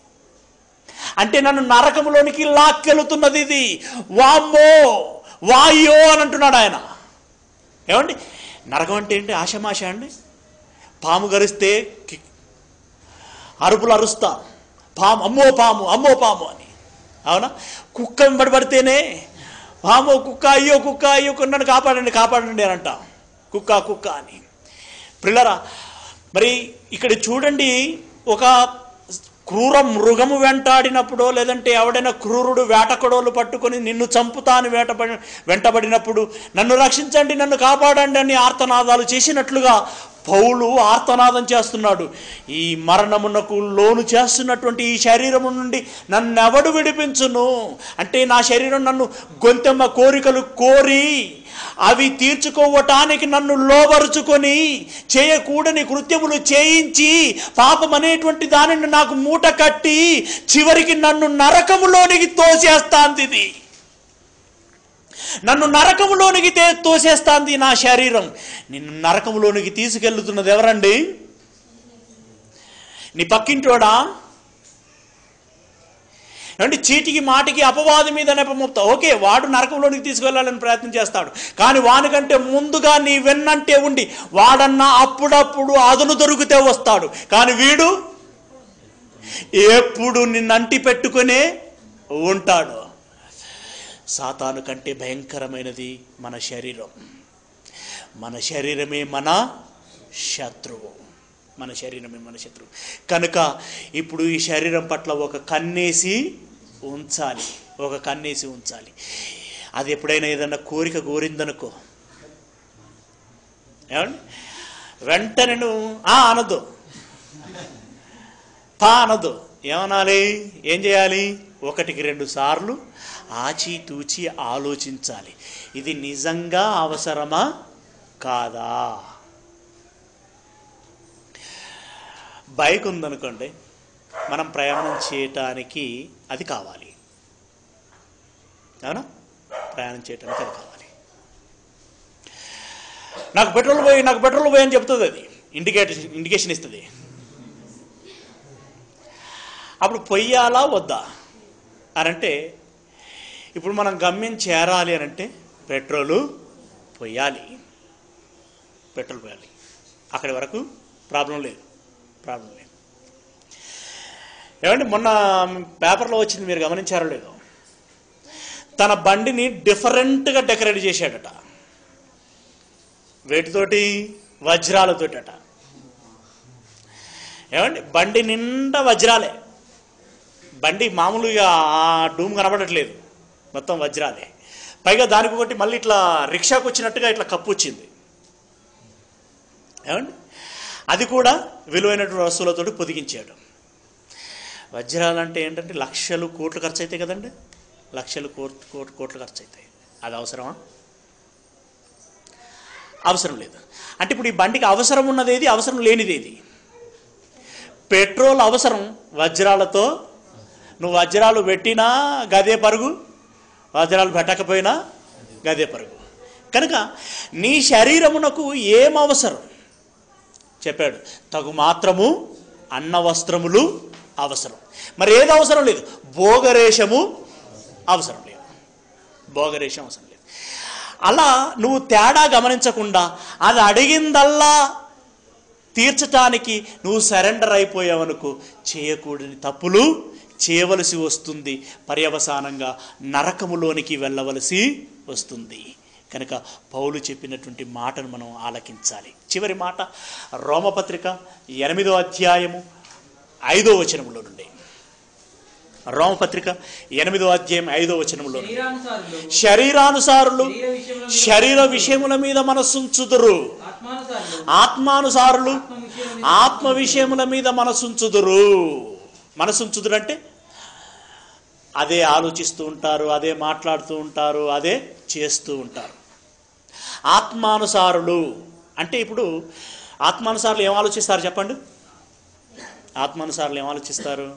అంటే నన్ను నరకములోనికి లాక్కెళుతున్నది ఇది వామ్మో వాయ్యో అని అంటున్నాడు ఆయన ఏమండి నరకం అంటే ఏంటి ఆశమాష అండి పాము గరిస్తే కి- అరుపులు అరుస్తా పాము అమ్మో పాము అమ్మో పాము అని అవునా కుక్క వెంబడి పడితేనే పాము కుక్క అయ్యో కుక్క అయ్యో కుక్క, నన్ను కాపాడండి కాపాడండి అని అంటాం కుక్క కుక్క అని పిల్లరా మరి ఇక్కడ చూడండి ఒక క్రూర మృగము వెంటాడినప్పుడో లేదంటే ఎవడైనా క్రూరుడు వేటకొడవలు పట్టుకొని నిన్ను చంపుతాను వేటబడి వెంటబడినప్పుడు నన్ను రక్షించండి నన్ను కాపాడండి అని ఆర్తనాదాలు చేసినట్లుగా పౌలు ఆర్తనాదం చేస్తున్నాడు ఈ మరణమునకు లోను చేస్తున్నటువంటి ఈ శరీరము నుండి నన్నెవడు విడిపించును అంటే నా శరీరం నన్ను గొంతెమ్మ కోరికలు కోరి అవి తీర్చుకోవటానికి నన్ను లోబరుచుకొని చేయకూడని కృత్యములు చేయించి పాపం అనేటువంటి దానిని నాకు మూట కట్టి చివరికి నన్ను నరకములోనికి తోసేస్తాంది ఇది నన్ను నరకములోనికి తే తోసేస్తాంది నా శరీరం నిన్ను నరకములోనికి తీసుకెళ్తున్నది ఎవరండి నీ పక్కింటోడా ఏమంటే చీటికి మాటికి అపవాది మీద నెపమొప్తా ఓకే వాడు నరకంలోనికి తీసుకెళ్లాలని ప్రయత్నం చేస్తాడు కానీ వానికంటే ముందుగా నీ వెన్నంటే ఉండి వాడన్నా అప్పుడప్పుడు అదును దొరికితే వస్తాడు కానీ వీడు ఎప్పుడు నిన్నంటి పెట్టుకునే ఉంటాడు సాతాను కంటే భయంకరమైనది మన శరీరం మన శరీరమే మన శత్రువు మన శరీరమే మన శత్రువు కనుక ఇప్పుడు ఈ శరీరం పట్ల ఒక కన్నేసి ఉంచాలి ఒక కన్నేసి ఉంచాలి అది ఎప్పుడైనా ఏదన్నా కోరిక కోరిందనుకో ఏమండి వెంటనే నువ్వు "ఆ" అనొద్దు పా అనొద్దు ఏమనాలి ఏం చేయాలి ఒకటికి రెండు సార్లు ఆచి తూచి ఆలోచించాలి ఇది నిజంగా అవసరమా కాదా బైక్ ఉందనుకోండి మనం ప్రయాణం చేయటానికి అది కావాలి అవునా ప్రయాణం చేయటానికి అది కావాలి నాకు పెట్రోల్ పోయి నాకు పెట్రోల్ పోయి అని చెప్తుంది అది ఇండికేషన్ ఇండికేషన్ ఇస్తుంది అప్పుడు పొయ్యాలా వద్దా అని అంటే ఇప్పుడు మనం గమ్యం చేరాలి అని అంటే పెట్రోలు పొయ్యాలి పెట్రోల్ పోయాలి అక్కడి వరకు ప్రాబ్లం లేదు ప్రాబ్లం లేదు ఏమండి మొన్న పేపర్లో వచ్చింది మీరు గమనించారో లేదో తన బండిని డిఫరెంట్గా డెకరేట్ చేశాడట వేటితోటి వజ్రాలతోటట ఏమండి బండి నిండా వజ్రాలే బండి మామూలుగా ఆ డూమ్ కనబడట్లేదు మొత్తం వజ్రాలే పైగా దానికి ఒకటి మళ్ళీ ఇట్లా రిక్షాకు వచ్చినట్టుగా ఇట్లా కప్పు వచ్చింది ఏమండి అది కూడా విలువైనటువంటి వస్తువులతోటి పొదిగించాడు వజ్రాలు అంటే ఏంటంటే లక్షలు కోట్లు ఖర్చు అవుతాయి కదండి లక్షలు కోట్ కోట్ కోట్లు ఖర్చు అవుతాయి అది అవసరమా అవసరం లేదు అంటే ఇప్పుడు ఈ బండికి అవసరం ఉన్నది ఏది అవసరం లేనిది ఏది పెట్రోల్ అవసరం వజ్రాలతో నువ్వు వజ్రాలు పెట్టినా గదే పరుగు వజ్రాలు పెట్టకపోయినా గదే పరుగు కనుక నీ శరీరమునకు ఏం అవసరం చెప్పాడు తగు మాత్రము అన్న వస్త్రములు అవసరం మరి ఏది అవసరం లేదు భోగరేషము అవసరం లేదు భోగరేషం అవసరం లేదు అలా నువ్వు తేడా గమనించకుండా అది అడిగిందల్లా తీర్చటానికి నువ్వు సరెండర్ అయిపోయావనుకో చేయకూడని తప్పులు చేయవలసి వస్తుంది పర్యవసానంగా నరకములోనికి వెళ్ళవలసి వస్తుంది కనుక పౌలు చెప్పినటువంటి మాటను మనం ఆలకించాలి చివరి మాట రోమపత్రిక ఎనిమిదో అధ్యాయము ఐదో వచనములో నుండి రోమపత్రిక ఎనిమిదో అధ్యాయం ఐదో వచనములో నుండి. శరీరానుసారులు శరీరానుసారులు శరీర విషయముల మీద శరీర విషయముల మీద మనసుంచుదురు ఆత్మానుసారులు ఆత్మానుసారులు ఆత్మ విషయముల మీద ఆత్మ విషయముల మీద మనసుంచుదురు మనసుంచుదురు అంటే అదే ఆలోచిస్తూ ఉంటారు అదే మాట్లాడుతూ ఉంటారు అదే చేస్తూ ఉంటారు ఆత్మానుసారులు అంటే ఇప్పుడు ఆత్మానుసారులు ఏం ఆలోచిస్తారు చెప్పండి ఆత్మానుసారులు ఏం ఆలోచిస్తారు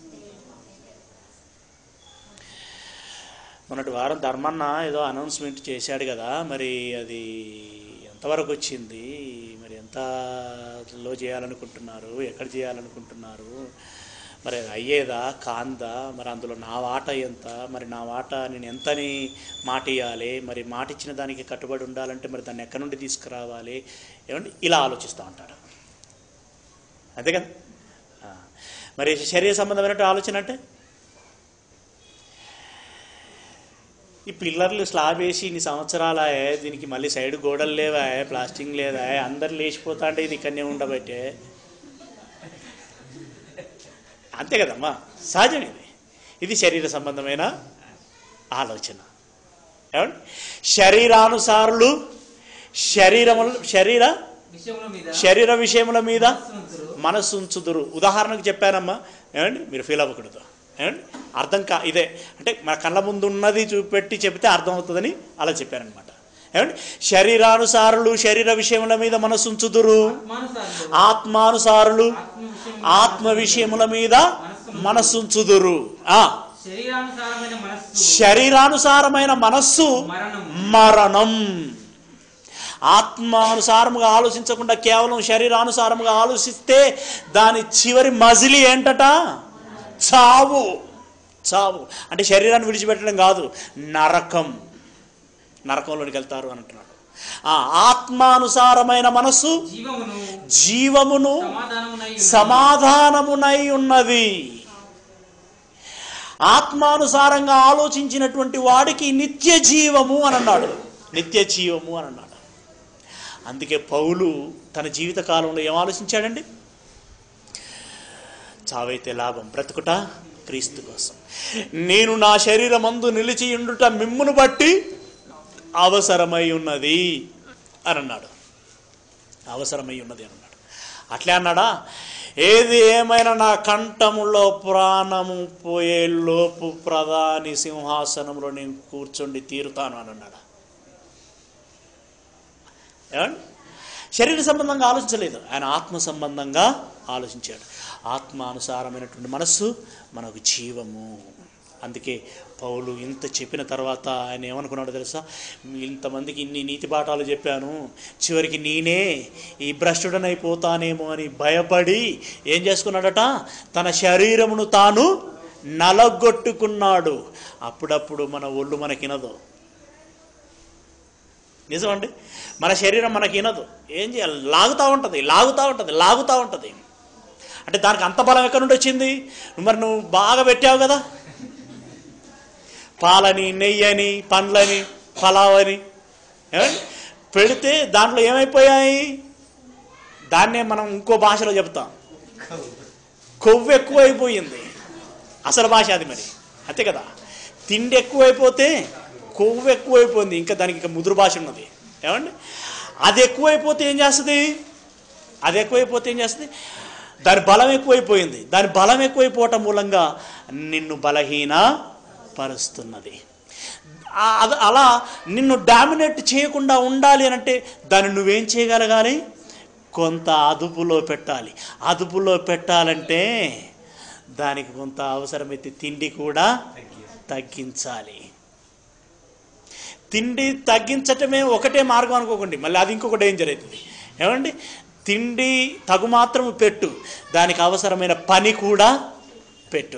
మొన్నటి వారం ధర్మన్న ఏదో అనౌన్స్మెంట్ చేశాడు కదా మరి అది ఎంతవరకు వచ్చింది మరి ఎంతలో చేయాలనుకుంటున్నారు ఎక్కడ చేయాలనుకుంటున్నారు మరి అది అయ్యేదా కాందా మరి అందులో నా వాట ఎంత మరి నా వాట నేను ఎంతని మాట ఇవ్వాలి మరి మాట ఇచ్చిన దానికి కట్టుబడి ఉండాలంటే మరి దాన్ని ఎక్కడి నుండి తీసుకురావాలి ఏమంటే ఇలా ఆలోచిస్తూ ఉంటాడు అంతే కదా ఆ. మరి శరీర సంబంధమైనటువంటి ఆలోచన అంటే ఈ పిల్లర్లు స్లాబ్ వేసి ఇన్ని సంవత్సరాలాయే దీనికి మళ్ళీ సైడ్ గోడలు లేవా ప్లాస్టింగ్ లేదా అందరు లేచిపోతా అంటే ఇది ఇక్కడనే ఉండబట్టే అంతే కదమ్మా సహజం ఇది ఇది శరీర సంబంధమైన ఆలోచన ఏమండి శరీరానుసారులు శరీరములు శరీర విషయముల మీద శరీర విషయముల మీద మనస్సునుంచురు. మనస్సు ఉంచుదురు ఉదాహరణకు చెప్పానమ్మా ఏమండి మీరు ఫీల్ అవ్వకూడదు ఏమండి అర్థం కా ఇదే అంటే మన కళ్ళ ముందు ఉన్నది చూపెట్టి చెబితే అర్థం అవుతుందని అలా చెప్పారనమాట ఏమండి శరీరానుసారులు శరీర విషయముల మీద మనస్సు ఉంచుదురు ఆత్మానుసారులు ఆత్మానుసారులు ఆత్మ విషయముల ఆత్మ విషయముల మీద మనస్సు ఉంచుదురు ఆ శరీరానుసారమైన మనస్సు శరీరానుసారమైన మనస్సు మరణం మరణం ఆత్మానుసారముగా ఆలోచించకుండా కేవలం శరీరానుసారముగా ఆలోచిస్తే దాని చివరి మజిలి ఏంటట చావు చావు అంటే శరీరాన్ని విడిచిపెట్టడం కాదు నరకం నరకంలోనికి వెళ్తారు అని అంటున్నాడు ఆ ఆత్మానుసారమైన మనస్సు జీవమును జీవమును సమాధానమునై ఉన్నది. సమాధానమునై ఉన్నది ఆత్మానుసారంగా ఆలోచించినటువంటి వాడికి నిత్య జీవము అని అన్నాడు నిత్య జీవము అని అన్నాడు అందుకే పౌలు తన జీవిత కాలంలో ఏం ఆలోచించాడండి చావైతే లాభం బ్రతుకుట క్రీస్తు కోసం నేను నా శరీరమందు నిలిచి ఉండుట మిమ్మును బట్టి అవసరమై ఉన్నది అని అన్నాడు అవసరమై ఉన్నది అని అన్నాడు అట్లే అన్నాడా ఏది ఏమైనా నా కంఠములో ప్రాణము పోయే లోపు ప్రధాని సింహాసనంలో నేను కూర్చుండి తీరుతాను అని అన్నాడు ఏమండి శరీర సంబంధంగా ఆలోచించలేదు ఆయన ఆత్మ సంబంధంగా ఆలోచించాడు ఆత్మానుసారమైనటువంటి మనస్సు మనకు జీవము అందుకే పౌలు ఇంత చెప్పిన తర్వాత ఆయన ఏమనుకున్నాడో తెలుసా ఇంతమందికి ఇన్ని నీతి పాఠాలు చెప్పాను చివరికి నేనే ఈ భ్రష్టుడనైపోతానేమో అని భయపడి ఏం చేసుకున్నాడట తన శరీరమును తాను నలగొట్టుకున్నాడు అప్పుడప్పుడు మన ఒళ్ళు మనకినదు నిజమండి మన శరీరం మనకి వినదు ఏం చేయాలి లాగుతూ ఉంటుంది లాగుతూ ఉంటుంది లాగుతూ ఉంటుంది అంటే దానికి అంత బలం ఎక్కడి నుండి వచ్చింది మరి నువ్వు బాగా పెట్టావు కదా పాలని నెయ్యని పండ్లని పలావని ఏమండి పెడితే దాంట్లో ఏమైపోయాయి దాన్నే మనం ఇంకో భాషలో చెప్తాం కొవ్వు ఎక్కువైపోయింది అసలు భాష అది మరి అంతే కదా తిండి ఎక్కువైపోతే కొవ్వు ఎక్కువైపోయింది ఇంకా దానికి ఇంకా ముదురు భాష ఉన్నది ఏమండి అది ఎక్కువైపోతే ఏం చేస్తుంది అది ఎక్కువైపోతే ఏం చేస్తుంది దాని బలం ఎక్కువైపోయింది దాని బలం ఎక్కువైపోవటం మూలంగా నిన్ను బలహీన పరుస్తున్నది ఆ- అది అలా నిన్ను డామినేట్ చేయకుండా ఉండాలి అని అంటే దాన్ని నువ్వేం చేయగలగాలి కొంత అదుపులో పెట్టాలి అదుపులో పెట్టాలంటే దానికి కొంత అవసరమైతే తిండి కూడా తగ్గించాలి తిండి తగ్గించటమే ఒకటే మార్గం అనుకోకండి మళ్ళీ అది ఇంకొక డేంజర్ అవుతుంది ఏమండి తిండి తగు మాత్రం పెట్టు దానికి అవసరమైన పని కూడా పెట్టు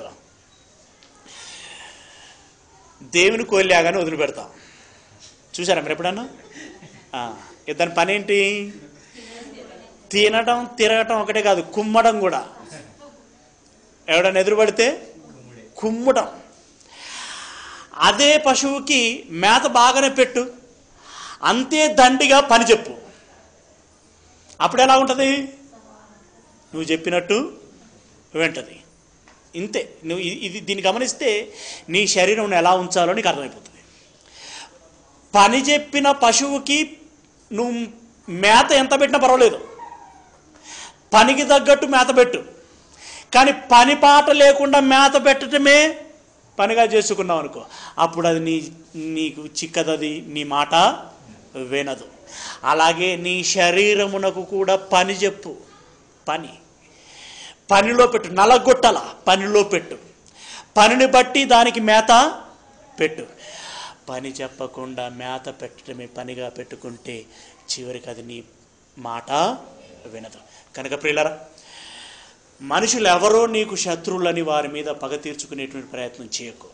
దేవుని కోల్లాగానే వదిలిపెడతాం చూసారా మీరు ఎప్పుడన్నా ఆ, ఇక దాని పని ఏంటి తినటం తిరగటం ఒకటే కాదు కుమ్మడం కూడా ఎవడన్నా ఎదురుపడితే కుమ్మటం అదే పశువుకి మేత బాగానే పెట్టు అంతే దండిగా పని చెప్పు అప్పుడు ఎలా ఉంటుంది నువ్వు చెప్పినట్టు వింటది ఇంతే నువ్వు ఇది- ఇది దీన్ని గమనిస్తే నీ శరీరం ఎలా ఉంచాలో నీకు అర్థమైపోతుంది పని చెప్పిన పశువుకి నువ్వు మేత ఎంత పెట్టినా పర్వాలేదు పనికి తగ్గట్టు మేత పెట్టు కానీ పని పాట లేకుండా మేత పెట్టడమే పనిగా చేసుకున్నావు అనుకో అప్పుడు అది నీ నీకు చిక్కదది నీ మాట వినదు అలాగే నీ శరీరమునకు కూడా పని చెప్పు పని పనిలో పెట్టు నలగొట్టల పనిలో పెట్టు పనిని బట్టి దానికి మేత పెట్టు పని చెప్పకుండా మేత పెట్టడమే పనిగా పెట్టుకుంటే చివరికి అది నీ మాట వినదు కనుక ప్రియులరా మనుషులు ఎవరో నీకు శత్రువులని వారి మీద పగ తీర్చుకునేటువంటి ప్రయత్నం చేయకు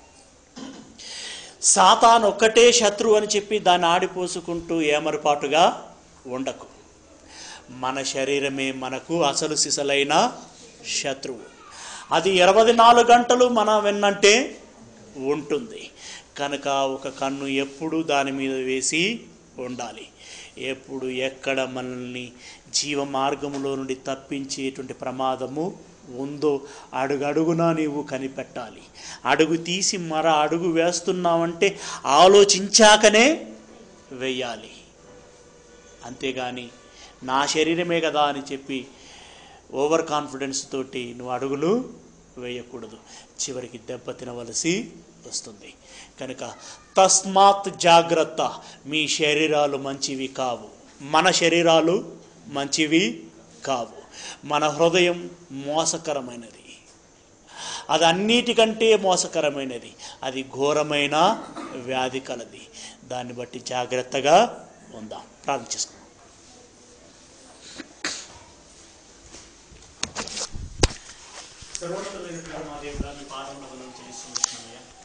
సాతాన్ ఒక్కటే శత్రువు అని చెప్పి దాన్ని ఆడిపోసుకుంటూ ఏమరపాటుగా ఉండకు మన శరీరమే మనకు అసలు సిసలైన శత్రువు అది ఇరవై నాలుగు గంటలు మన వెన్నంటే ఉంటుంది కనుక ఒక కన్ను ఎప్పుడు దాని మీద వేసి ఉండాలి ఎప్పుడు ఎక్కడ మనల్ని జీవ మార్గములో నుండి తప్పించేటువంటి ప్రమాదము ఉందో అడుగడుగునా నీవు కనిపెట్టాలి అడుగు తీసి మర అడుగు వేస్తున్నావంటే ఆలోచించాకనే వెయ్యాలి అంతేగాని నా శరీరమే కదా అని చెప్పి ఓవర్ కాన్ఫిడెన్స్ తోటి నువ్వు అడుగులు వేయకూడదు చివరికి దెబ్బ తినవలసి వస్తుంది కనుక తస్మాత్ జాగ్రత్త మీ శరీరాలు మంచివి కావు మన శరీరాలు మంచివి కావు మన హృదయం మోసకరమైనది అది అన్నిటికంటే మోసకరమైనది అది ఘోరమైన వ్యాధి కలది దాన్ని బట్టి జాగ్రత్తగా ఉందాం ప్రార్థన చేసుకుందాం సర్వోన్నతమైనటువంటి మా దేవుడా, మీ పాదములకు వందనం చెల్లిస్తున్నామయ్యా.